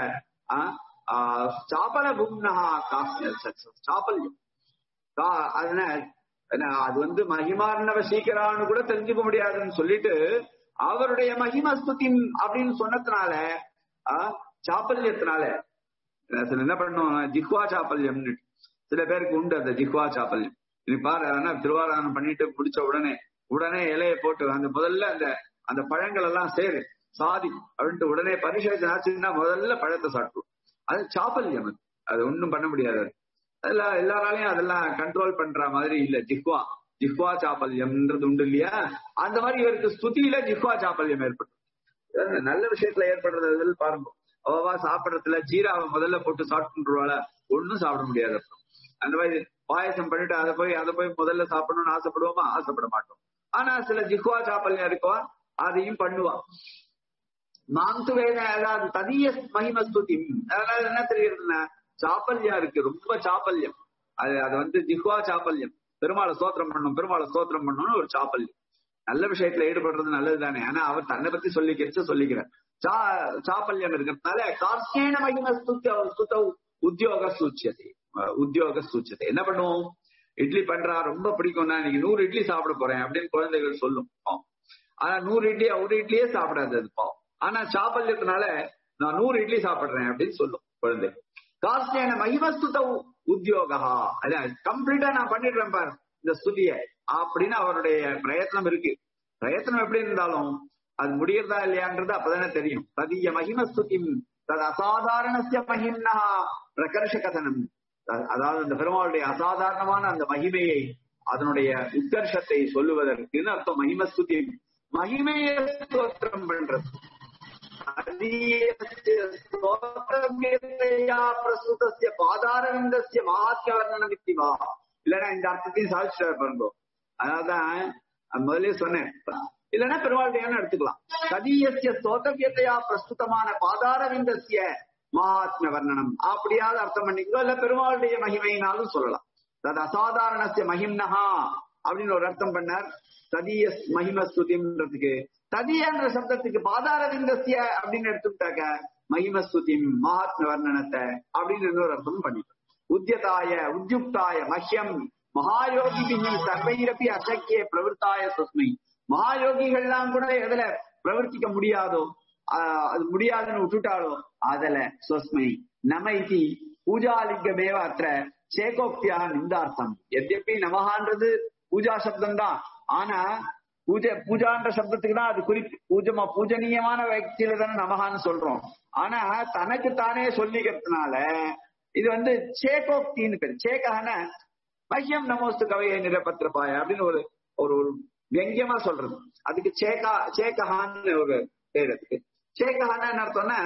சாபல பும்னஹா சாபல்யம் கா- அதன என்ன, அது வந்து மகிமார்ணவ சீக்கிரான்னு கூட தெரிஞ்சுக்க முடியாதுன்னு சொல்லிட்டு அவருடைய மகிமஸ்துதின் அப்படின்னு சொன்னதுனால ஆஹ், சாப்பல்யத்தினால அஹ் சில என்ன பண்ணும் ஜிஹ்வா சாப்பல்யம்னு சில பேருக்கு உண்டு அந்த ஜிஹ்வா சாப்பல்யம் நீ பாரு ஆனா திருவாராயணம் பண்ணிட்டு முடிச்ச உடனே உடனே இலைய போட்டு அந்த முதல்ல அந்த அந்த பழங்கள் எல்லாம் சேரு சாதி அப்படின்ட்டு உடனே பரிசேஷன் ஆச்சுன்னா முதல்ல பழத்தை சாப்பிடும் அது சாப்பல்யம் அது அது ஒண்ணும் பண்ண முடியாது அது. அதெல்லாம் எல்லாராலையும் அதெல்லாம் கண்ட்ரோல் பண்ற மாதிரி இல்ல ஜிஹ்வா ஜிஹ்வா சாப்பல்யம்ன்றது உண்டு இல்லையா அந்த மாதிரி இவருக்கு ஸ்துதியில ஜிஹ்வா சாப்பல்யம் ஏற்படும் அஹ் நல்ல விஷயத்துல ஏற்படுறது பாருங்க அவவா சாப்பிடறதுல ஜீராவை முதல்ல போட்டு சாப்பிட்டுருவாள ஒண்ணும் சாப்பிட முடியாது அப்புறம். அந்த மாதிரி பாயசம் பண்ணிட்டு அதை போய் அதை போய் முதல்ல சாப்பிடணும்னு ஆசைப்படுவோமா ஆசைப்பட மாட்டோம் ஆனா சில ஜிஹ்வா சாப்பல்யம் இருக்கும் அதையும் பண்ணுவான் மாந்து வேத அதாவது தனிய மகிமஸ்துதி அதனால என்ன தெரியுதுன்னா சாப்பல்யம் இருக்கு ரொம்ப சாப்பல்யம் அது அது வந்து ஜிஹ்வா சாப்பல்யம் பெருமாளை ஸ்தோத்திரம் பண்ணணும் பெருமாளை ஸ்தோத்திரம் பண்ணணும்னு ஒரு சாப்பல்யம் நல்ல விஷயத்துல ஈடுபடுறது நல்லது தானே ஆனா அவர் தன்னை பத்தி சொல்லிக்கிறச்சு சொல்லிக்கிறார் சா சாப்பல்யம் இருக்கிறதுனால கார்ஷேன மகிம ஸ்துத்த ஸ்துத உத்தியோக சூச்சியதை அஹ் உத்தியோக சூச்சியதை என்ன பண்ணுவோம் இட்லி பண்றா ரொம்ப பிடிக்கும்னா இன்னைக்கு நூறு இட்லி சாப்பிட போறேன் அப்படின்னு குழந்தைகள் சொல்லும் பாவம். ஆனா நூறு இட்லி ஒரு இட்லியே சாப்பிடாது அது பாவம் ஆனா சாப்பல்யத்தினால நான் நூறு இட்லி சாப்பிடுறேன் அப்படின்னு சொல்லும் குழந்தை காஸ்டேன மகிமஸ்துத உத்தியோகா அதான் கம்ப்ளீட்டா நான் பண்ணிடுறேன் பார் இந்த ஸ்துதிய அப்படின்னு அவருடைய பிரயத்னம் இருக்கு பிரயத்னம் எப்படி இருந்தாலும் அது முடியறதா இல்லையான்றது அப்பதானே தெரியும் ததிய மகிமஸ்துதி தது அசாதாரணசிய மகிம்னா பிரகர்ஷ கதனம் அதாவது அந்த பெருமாளுடைய அசாதாரணமான அந்த மகிமையை அதனுடைய உத்கர்ஷத்தை சொல்லுவதற்குன்னு அர்த்தம் மகிமஸ்துதி மகிமையை ஸ்தோத்திரம் பண்றது பிரசுதஸ்ய பாதாரவிந்தஸ்ய மகாத்ய வர்ணனம் இத்திவா இல்லைன்னா இந்த அர்த்தத்தையும் சாதிச்சுட்டாரு பாருங்க அதான் முதலே சொன்னேன் இல்லைன்னா பெருமாளுடையான்னு எடுத்துக்கலாம் சதீயசிய ஸ்தோத்தவியத்தையா பிரஸ்துதமான பாதாரவிந்தஸ்ய மகாத்ம வர்ணனம் அப்படியாவது அர்த்தம் பண்ணிக்கோ இல்ல பெருமாளுடைய மகிமையினாலும் சொல்லலாம் தது அசாதாரணசிய மகிம்னஹா அப்படின்னு ஒரு அர்த்தம் பண்ணார் ததிய மகிமஸ்துதின்றதுக்கு ததியன்ற சப்தத்துக்கு பாதாரவிந்தசிய அப்படின்னு எடுத்துட்டாக்க மகிமஸ்துதி மகாத்ம வர்ணனத்தை அப்படின்னு இன்னொரு அர்த்தம் பண்ணிட்டோம் உத்தியதாய உத்யுக்தாய மஹ்யம் மகாயோகிபிகி சர்வைரப்பி அசக்கிய பிரவருத்தாய சுஸ்மை மகாயோகிகள்லாம் கூட எதுல பிரவர்த்திக்க முடியாதோ அது முடியாதுன்னு விட்டுட்டாலோ அதுல சுஸ்மை நமைதி பூஜாலிங்கமேவ அற்ற சேகோக்தியா நிந்தார்த்தம் எத்யப்பி நமகான்றது பூஜா சப்தம் தான் ஆனா பூஜை பூஜான்ற சப்தத்துக்கு தான் அது குறிப்பு பூஜமா பூஜனீயமான வயத்தில தானே நமகான்னு சொல்றோம் ஆனா தனக்கு தானே சொல்லிக்கிறதுனால இது வந்து சேகோக்தின்னு பேரு சேகன மஹ்யம் நமோஸ்து கவையை நிரபத்திரபாய அப்படின்னு ஒரு ஒரு ஒரு வெங்கியமா சொல்றது அதுக்கு சேகா சேகஹான்னு ஒரு பேர் அதுக்கு சேகஹான்னு அர்த்தம்னா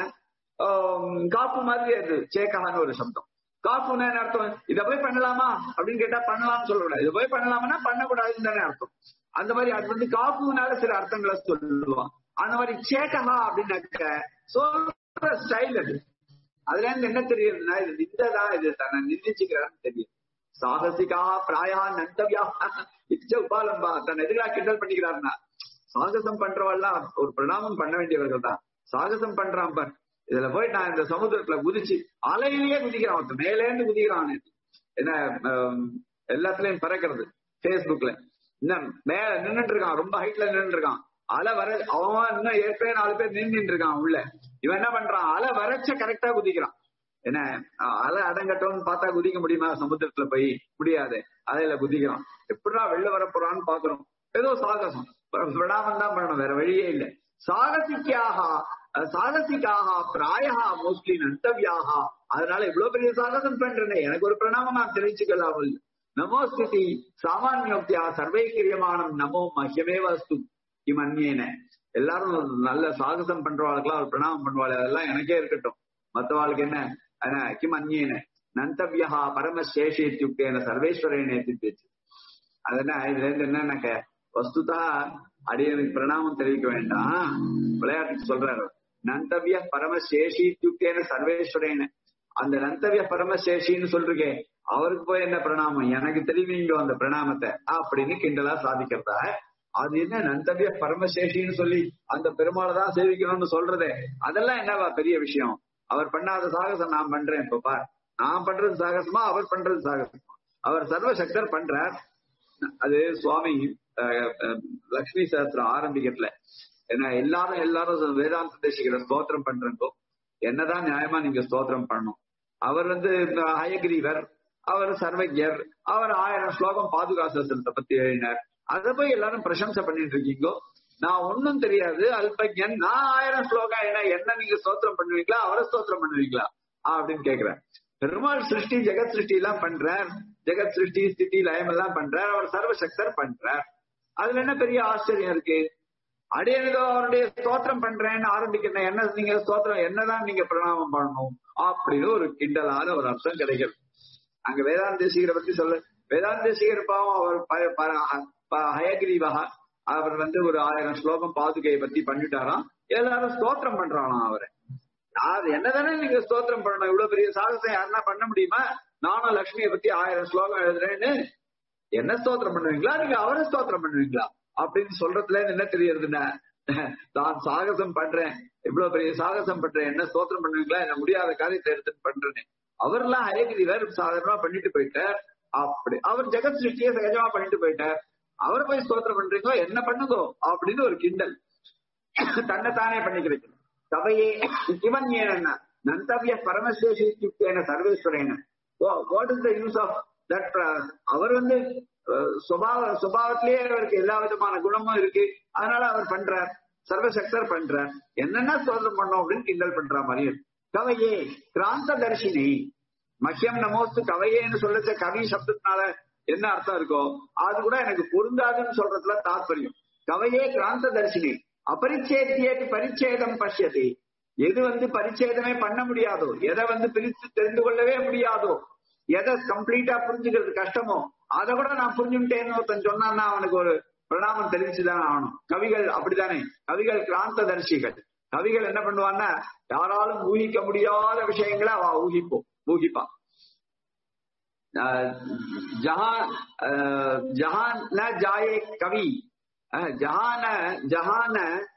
காப்பு மாதிரி அது சேகஹான்னு ஒரு சப்தம் காப்புன்னு என்ன அர்த்தம் இதை போய் பண்ணலாமா அப்படின்னு கேட்டா பண்ணலாம்னு சொல்லக்கூடாது இதை போய் பண்ணலாம்னா பண்ணக்கூடாதுன்னு தானே அர்த்தம் அந்த மாதிரி அது வந்து காப்புனால சில அர்த்தங்களை சொல்லுவான் அந்த மாதிரி சேகஹா அப்படின்னாக்க சொல்ற ஸ்டைல் அது அதுல இருந்து என்ன தெரியுதுன்னா இது நிந்ததான் இது தன்னை நிந்திச்சுக்கிறான்னு தெரியும் சாகசிகா பிராயா நந்தவியா இச்ச உபாலம்பா தன் எதிராக கிண்டல் பண்ணிக்கிறாருன்னா சாகசம் பண்றவெல்லாம் ஒரு பிரணாமம் பண்ண வேண்டியவர்கள் தான் சாகசம் பண்றான் பார் இதுல போய் நான் இந்த சமுத்திரத்துல குதிச்சு அலையிலேயே குதிக்கிறான் ஒருத்தன் மேலே இருந்து குதிக்கிறான் என்ன எல்லாத்துலயும் பறக்கிறது பேஸ்புக்ல இன்னும் மேல நின்னுட்டு இருக்கான் ரொம்ப ஹைட்ல நின்று இருக்கான் அலை வர அவன் இன்னும் ஏற்கனவே நாலு பேர் நின்றுட்டு இருக்கான் உள்ள இவன் என்ன பண்றான் அலை வரைச்ச கரெக்டா குதிக்கிறான் என்ன அலை அடங்கட்டோம்னு பார்த்தா குதிக்க முடியுமா சமுத்திரத்துல போய் முடியாது அலையில குதிக்கிறான் எப்படிடா வெளில வர போறான்னு பாக்குறோம் ஏதோ சாகசம் விடாம தான் பண்ணணும் வேற வழியே இல்லை சாகசிக்காக சாகசிக்காக பிராயா மோஸ்ட்லி நந்தவியாக அதனால இவ்வளவு பெரிய சாகசம் பண்றேனே எனக்கு ஒரு பிரணாமம் நான் தெரிவிச்சுக்கலாமல் நமோஸ்திதி சாமானியோக்தியா சர்வைக்கிரியமானம் நமோ மஹ்யமே வஸ்து கிம் அந்நியன எல்லாரும் நல்ல சாகசம் பண்றவாளுக்கெல்லாம் ஒரு பிரணாமம் பண்ணுவாள் அதெல்லாம் எனக்கே இருக்கட்டும் மத்தவாளுக்கு என்ன கிம் அந்நியன நந்தவியா பரமசேஷி இத்தியுக்தேன சர்வேஸ்வரேனே திச்சு அதனால இதுல இருந்து என்னன்னாக்க வஸ்துதா அடியனுக்கு பிரணாமம் தெரிவிக்க வேண்டாம் விளையாட்டுக்கு சொல்றாரு நந்தவிய பரமசேஷி இத்தியுக்தேன சர்வேஸ்வரேன அந்த நந்தவிய பரமசேஷின்னு சொல்றீங்க அவருக்கு போய் என்ன பிரணாமம் எனக்கு தெரிவிங்க அந்த பிரணாமத்தை அப்படின்னு கிண்டலா சாதிக்கிறதா அது என்ன நந்தவிய பரமசேஷின்னு சொல்லி அந்த பெருமாளை தான் சேவிக்கணும்னு சொல்றதே அதெல்லாம் என்னவா பெரிய விஷயம் அவர் பண்ணாத சாகசம் நான் பண்றேன் இப்ப பார் நான் பண்றது சாகசமா அவர் பண்றது சாகசமா அவர் சர்வசக்தர் பண்றார் அது சுவாமி லக்ஷ்மி சாஸ்திரம் ஆரம்பிக்கிறதுல ஏன்னா எல்லாரும் எல்லாரும் வேதாந்த தேசிக்கிற ஸ்தோத்திரம் பண்றப்போ என்னதான் நியாயமா நீங்க ஸ்தோத்திரம் பண்ணணும் அவர் வந்து ஹயகிரீவர் அவர் சர்வஜர் அவர் ஆயிரம் ஸ்லோகம் பாதுகாசத்தை பத்தி எழுதினார் அதை போய் எல்லாரும் பிரசம்சை பண்ணிட்டு இருக்கீங்கோ நான் ஒன்னும் தெரியாது அல்பஜன் நான் ஆயிரம் ஸ்லோகம் என்ன என்ன நீங்க ஸ்தோத்திரம் பண்ணுவீங்களா அவரை ஸ்தோத்திரம் பண்ணுவீங்களா அப்படின்னு கேக்குறேன் பெருமாள் சிருஷ்டி ஜெகத் சிருஷ்டி எல்லாம் பண்றார் ஜெகத் சிருஷ்டி ஸ்திதி லயம் எல்லாம் பண்றார் அவர் சர்வசக்தர் பண்றார் அதுல என்ன பெரிய ஆச்சரியம் இருக்கு அடையதோ அவருடைய ஸ்தோத்திரம் பண்றேன்னு ஆரம்பிக்கிறேன் என்ன நீங்க ஸ்தோத்திரம் என்னதான் நீங்க பிரணாமம் பண்ணணும் அப்படின்னு ஒரு கிண்டலான ஒரு அர்த்தம் கிடைக்கிறது அங்க வேதாந்தேசிகரை பத்தி சொல்ல வேதாந்தேசிகர் பாவம் அவர் ஹயகிரீவா அவர் வந்து ஒரு ஆயிரம் ஸ்லோகம் பாதுகையை பத்தி பண்ணிட்டாராம் எல்லாரும் ஸ்தோத்திரம் பண்றானாம் அவரை அது என்னதானே நீங்க ஸ்தோத்திரம் பண்ணணும் இவ்வளவு பெரிய சாகசம் யாருன்னா பண்ண முடியுமா நானும் லட்சுமியை பத்தி ஆயிரம் ஸ்லோகம் எழுதுறேன்னு என்ன ஸ்தோத்திரம் பண்ணுவீங்களா நீங்க அவரை ஸ்தோத்திரம் பண்ணுவீங்களா அப்படின்னு சொல்றதுல என்ன தெரியறதுன்னா நான் சாகசம் பண்றேன் இவ்வளவு பெரிய சாகசம் பண்றேன் என்ன ஸ்தோத்திரம் பண்ணுவீங்களா என்ன முடியாத காரியத்தை எடுத்து பண்றேன் அவர்லாம் ஹயகிரிவர் சாதாரணமா பண்ணிட்டு போயிட்டார் அப்படி அவர் ஜெகத் சிருஷ்டியை சகஜமா பண்ணிட்டு போயிட்டார் அவர் போய் ஸ்தோத்திரம் பண்றீங்களோ என்ன பண்ணுதோ அப்படின்னு ஒரு கிண்டல் தன்னைத்தானே பண்ணிக்கிறது சபையே இவன் ஏன்னா நந்தவிய பரமசேஷியுக்தேன சர்வேஸ்வரேன what is the use of that அவர் வந்து சுபாவ சுபாவத்திலேயே அவருக்கு எல்லா விதமான குணமும் இருக்கு அதனால அவர் பண்றார் சர்வசக்தர் பண்ற என்னென்ன ஸ்தோத்திரம் பண்ணோம் அப்படின்னு கிண்டல் பண்ற மாதிரி இருக்கு. கவையே கிராந்த தர்ஷினி மக்கியம் நமோஸ்து கவையேன்னு சொல்லச்ச கவி சப்தத்தினால என்ன அர்த்தம் இருக்கோ அது கூட எனக்கு பொருந்தாதுன்னு சொல்றதுல தாற்பயம் கவையே கிராந்த தர்ஷினி அபரிச்சேத்தியேட்டு பரிச்சேதம் பஷ்யதி எது வந்து பரிச்சேதமே பண்ண முடியாதோ எதை வந்து பிரித்து தெரிந்து கொள்ளவே முடியாதோ எதை கம்ப்ளீட்டா புரிஞ்சுக்கிறது கஷ்டமோ அதை கூட நான் புரிஞ்சுட்டேன்னு ஒருத்தன் சொன்னான்னா அவனுக்கு ஒரு பிரணாமம் தெரிவிச்சுதான் ஆகணும் கவிகள் அப்படித்தானே கவிகள் கிராந்த தரிசிகள் கவிகள் என்ன பண்ணுவான்னா யாராலும் ஊகிக்க முடியாத விஷயங்களை அவ ஊகிப்போம் ஊகிப்பா அஹ் ஜஹான் அஹ் ஜஹான் ந ஜாயே கவி அஹ் ஜஹான ஜஹான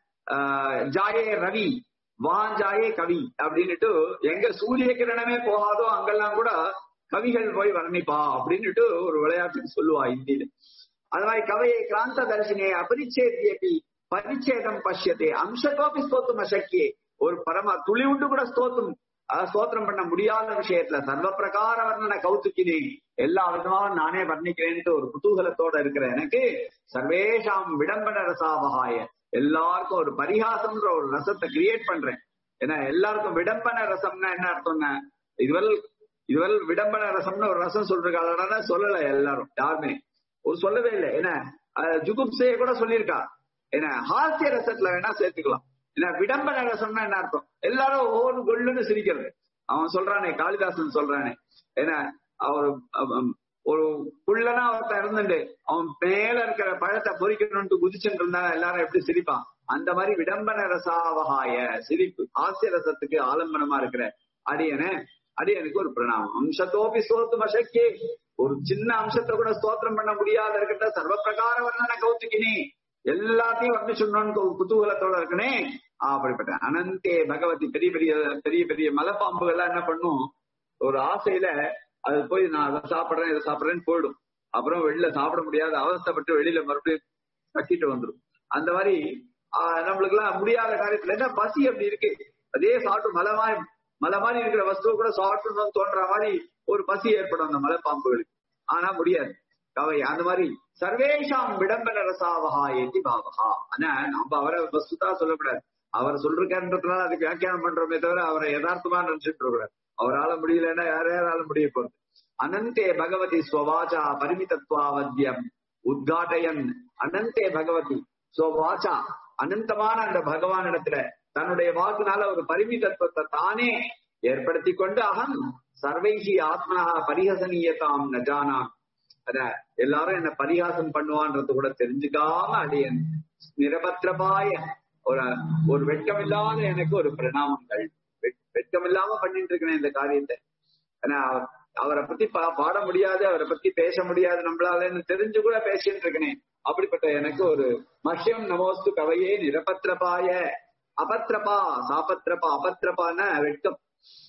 அஹ் ஜாயே ரவி வான் ஜாயே கவி அப்படின்னுட்டு எங்க சூரிய கிரணமே போகாதோ அங்கெல்லாம் கூட கவிகள் போய் வர்ணிப்பா அப்படின்னுட்டு ஒரு விளையாட்டுக்கு சொல்லுவா இந்தியில அது மாதிரி கவையை கிராந்த தரிசனே அபரிச்சேதியபி பரிச்சேதம் பஷ்யத்தே அம்சகோபி ஸ்தோத்தும் அசக்கியே ஒரு பரம துளி உண்டு கூட ஸ்தோத்தும் அஹ், ஸ்தோத்திரம் பண்ண முடியாத விஷயத்துல சர்வ பிரகார வர்ணனை கௌத்துக்கினேன் எல்லா விதமாக நானே வர்ணிக்கிறேன்ட்டு ஒரு குதூகலத்தோட இருக்கிற எனக்கு சர்வேஷாம் விடம்பன ரசாவகாய எல்லாருக்கும் ஒரு பரிகாசம்ன்ற ஒரு ரசத்தை கிரியேட் பண்றேன் ஏன்னா எல்லாருக்கும் விடம்பன ரசம்னா என்ன அர்த்தம்னா இதுவரை இதுவரை விடம்பன ரசம்னு ஒரு ரசம் சொல்றாங்க அதனால சொல்லல எல்லாரும் யாருமே ஒரு சொல்லவே இல்லை என்ன அஹ், ஜுகுப்சே கூட சொல்லியிருக்கா என்ன ஹாஸ்ய ரசத்துல வேணா சேர்த்துக்கலாம் என்ன விடம்பன ரசம்னா என்ன அர்த்தம் எல்லாரும் ஒவ்வொரு கொள்ளுன்னு சிரிக்கிறது அவன் சொல்றானே காளிதாசன் சொல்றானே என்ன அவர் அவன் ஒரு குள்ளனா ஒருத்தன் இருந்துட்டு அவன் மேல இருக்கிற பழத்தை பொறிக்கணும்னு குதிச்சுட்டு இருந்தா எல்லாரும் எப்படி சிரிப்பான் அந்த மாதிரி விடம்பன ரசாவகாய சிரிப்பு ஹாஸ்ய ரசத்துக்கு ஆலம்பனமா இருக்கிற அடியனே அடியனுக்கு ஒரு பிரணாமம் அம்சத்தோபி ஸ்தோத்து மசக்கே ஒரு சின்ன அம்சத்தை கூட ஸ்தோத்திரம் பண்ண முடியாத இருக்கிற சர்வ பிரகார வர்ணனை கௌத்துக்கினி எல்லாத்தையும் வர்ணிச்சுடணும்னு ஒரு குதூகலத்தோட இருக்கனே அப்படிப்பட்ட அனந்தே பகவதி பெரிய பெரிய பெரிய பெரிய மலைப்பாம்புகள் எல்லாம் என்ன பண்ணும் ஒரு ஆசையில அது போய் நான் அதை சாப்பிடுறேன் இதை சாப்பிடுறேன்னு போயிடும் அப்புறம் வெளியில சாப்பிட முடியாத அவஸ்தைப்பட்டு வெளியில மறுபடியும் கட்டிட்டு வந்துடும் அந்த மாதிரி ஆஹ், நம்மளுக்கு எல்லாம் முடியாத காரியத்துல என்ன பசி அப்படி இருக்கு அதே சாப்பிட்டு மலை மாதிரி மலை மாதிரி இருக்கிற வஸ்துவை கூட சாப்பிடணும்னு தோன்ற மாதிரி ஒரு பசி ஏற்படும் அந்த மலைப்பாம்புகளுக்கு ஆனா முடியாது கவை அந்த மாதிரி சர்வேஷாம் விடம்பன ரசாவகா ஏத்தி பாவகா ஆனா நம்ம அவரை வஸ்துதா சொல்லக்கூடாது அவர் சொல்றாருன்றதுனால அதுக்கு வியாக்கியானம் பண்றோமே தவிர அவரை யதார்த்தமா நினைச்சிட்டு இருக்கக்கூடாது அவரால முடியலன்னா யார் யாரால முடிய போறது அனந்தே பகவதி ஸ்வவாச்சா பரிமிதத்வாவத்யம் உத்காட்டயன் அனந்தே பகவதி ஸ்வவாச்சா அனந்தமான அந்த பகவான் இடத்துல தன்னுடைய வாக்குனால ஒரு பரிமிதத்துவத்தை தானே ஏற்படுத்தி கொண்டு அகம் சர்வைகி ஆத்மனா பரிஹசனீயதாம் நஜானாம் அத எல்லாரும் என்ன பரிகாசம் பண்ணுவான்றது கூட தெரிஞ்சுக்காம அடியன் நிரபத்திரபாய ஒரு ஒரு வெட்கமில்லாத எனக்கு ஒரு பிரணாமங்கள் வெட்- வெட்கமில்லாம பண்ணிட்டு இருக்கிறேன் இந்த காரியத்தை ஆனா அவர்- அவரை பத்தி பா- பாட முடியாது அவரை பத்தி பேச முடியாது நம்மளாலன்னு தெரிஞ்சு கூட பேசிட்டு இருக்கனே அப்படிப்பட்ட எனக்கு ஒரு மஷ்யம் நமோஸ்து கவையே நிரபத்திரபாய அபத்திரபா சாபத்திரபா அபத்திரபான வெட்கம்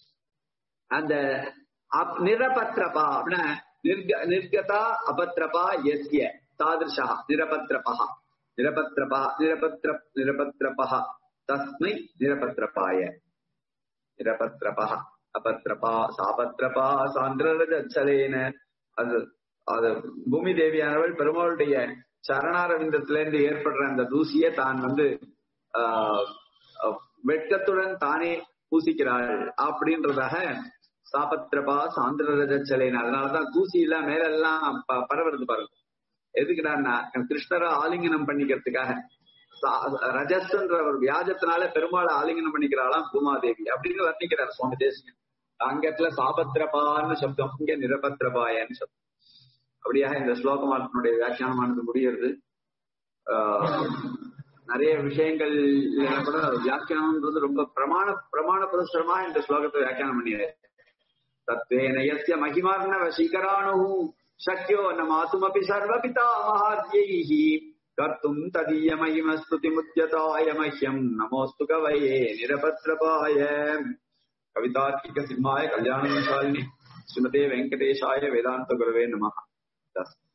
அந்த அப்- நிரபத்ரபா அப்படின்னா நிர்க- நிர்கதா அபத்ரபா எஸ்ய தாதிருஷா நிரபத்ரபா நிரபத்ரபா நிரபத்ர நிரபத்ரபா தஸ்மை நிரபத்ரபாய நிரபத்ரபா அபத்ரபா சாபத்ரபா சாந்திரரஜலேன அது அது பூமி தேவியானவள் பெருமாளுடைய சரணாரவிந்தத்துல இருந்து ஏற்படுற அந்த தூசியை தான் வந்து ஆஹ் அஹ் வெட்கத்துடன் தானே பூசிக்கிறாள் அப்படின்றதாக சாபத்ரபா சாந்திரரஜலேன அதனாலதான் தூசி எல்லாம் மேல எல்லாம் ப- பரவுறது பாருங்க எதுக்குடான்னா கிருஷ்ணரை ஆலிங்கனம் பண்ணிக்கிறதுக்காக சா- ரஜஸ்ன்ற ஒரு வியாஜத்தினால பெருமாளை ஆலிங்கனம் பண்ணிக்கிறாளாம் பூமாதேவி அப்படின்னு வர்ணிக்கிறார் சுவாமி தேசிகன் அங்கத்துல சாபத்ரபான்னு சப்தம் இங்க நிரபத்ரபாயன்னு சப்தம் அப்படியாக இந்த ஸ்லோகமானத்தினுடைய வியாக்கியானமானது முடிகிறது ஆஹ் நிறைய விஷயங்கள் கூட வியாக்கியானம்ன்றது ரொம்ப பிரமாண பிரமாண புரஸ்தரமா இந்த ஸ்லோகத்தை வியாக்கியானம் பண்ணிடுறேன் தத்வேன யஸ்ய மகிமார்ண வசீகராணு சக்யோ ந மாதுமபி சர்வபிதா மகாத்யைः கர்த்தும் ததீய மகிமஸ்துதி முத்யதாய மஹ்யம் நமோஸ்து கவயே நிரபத்ரபாய கவிதார்க்கிக சிம்மாய கல்யாண சாலினி ஸ்ரீமதே வெங்கடேஷாய வேதாந்த குரவே நமः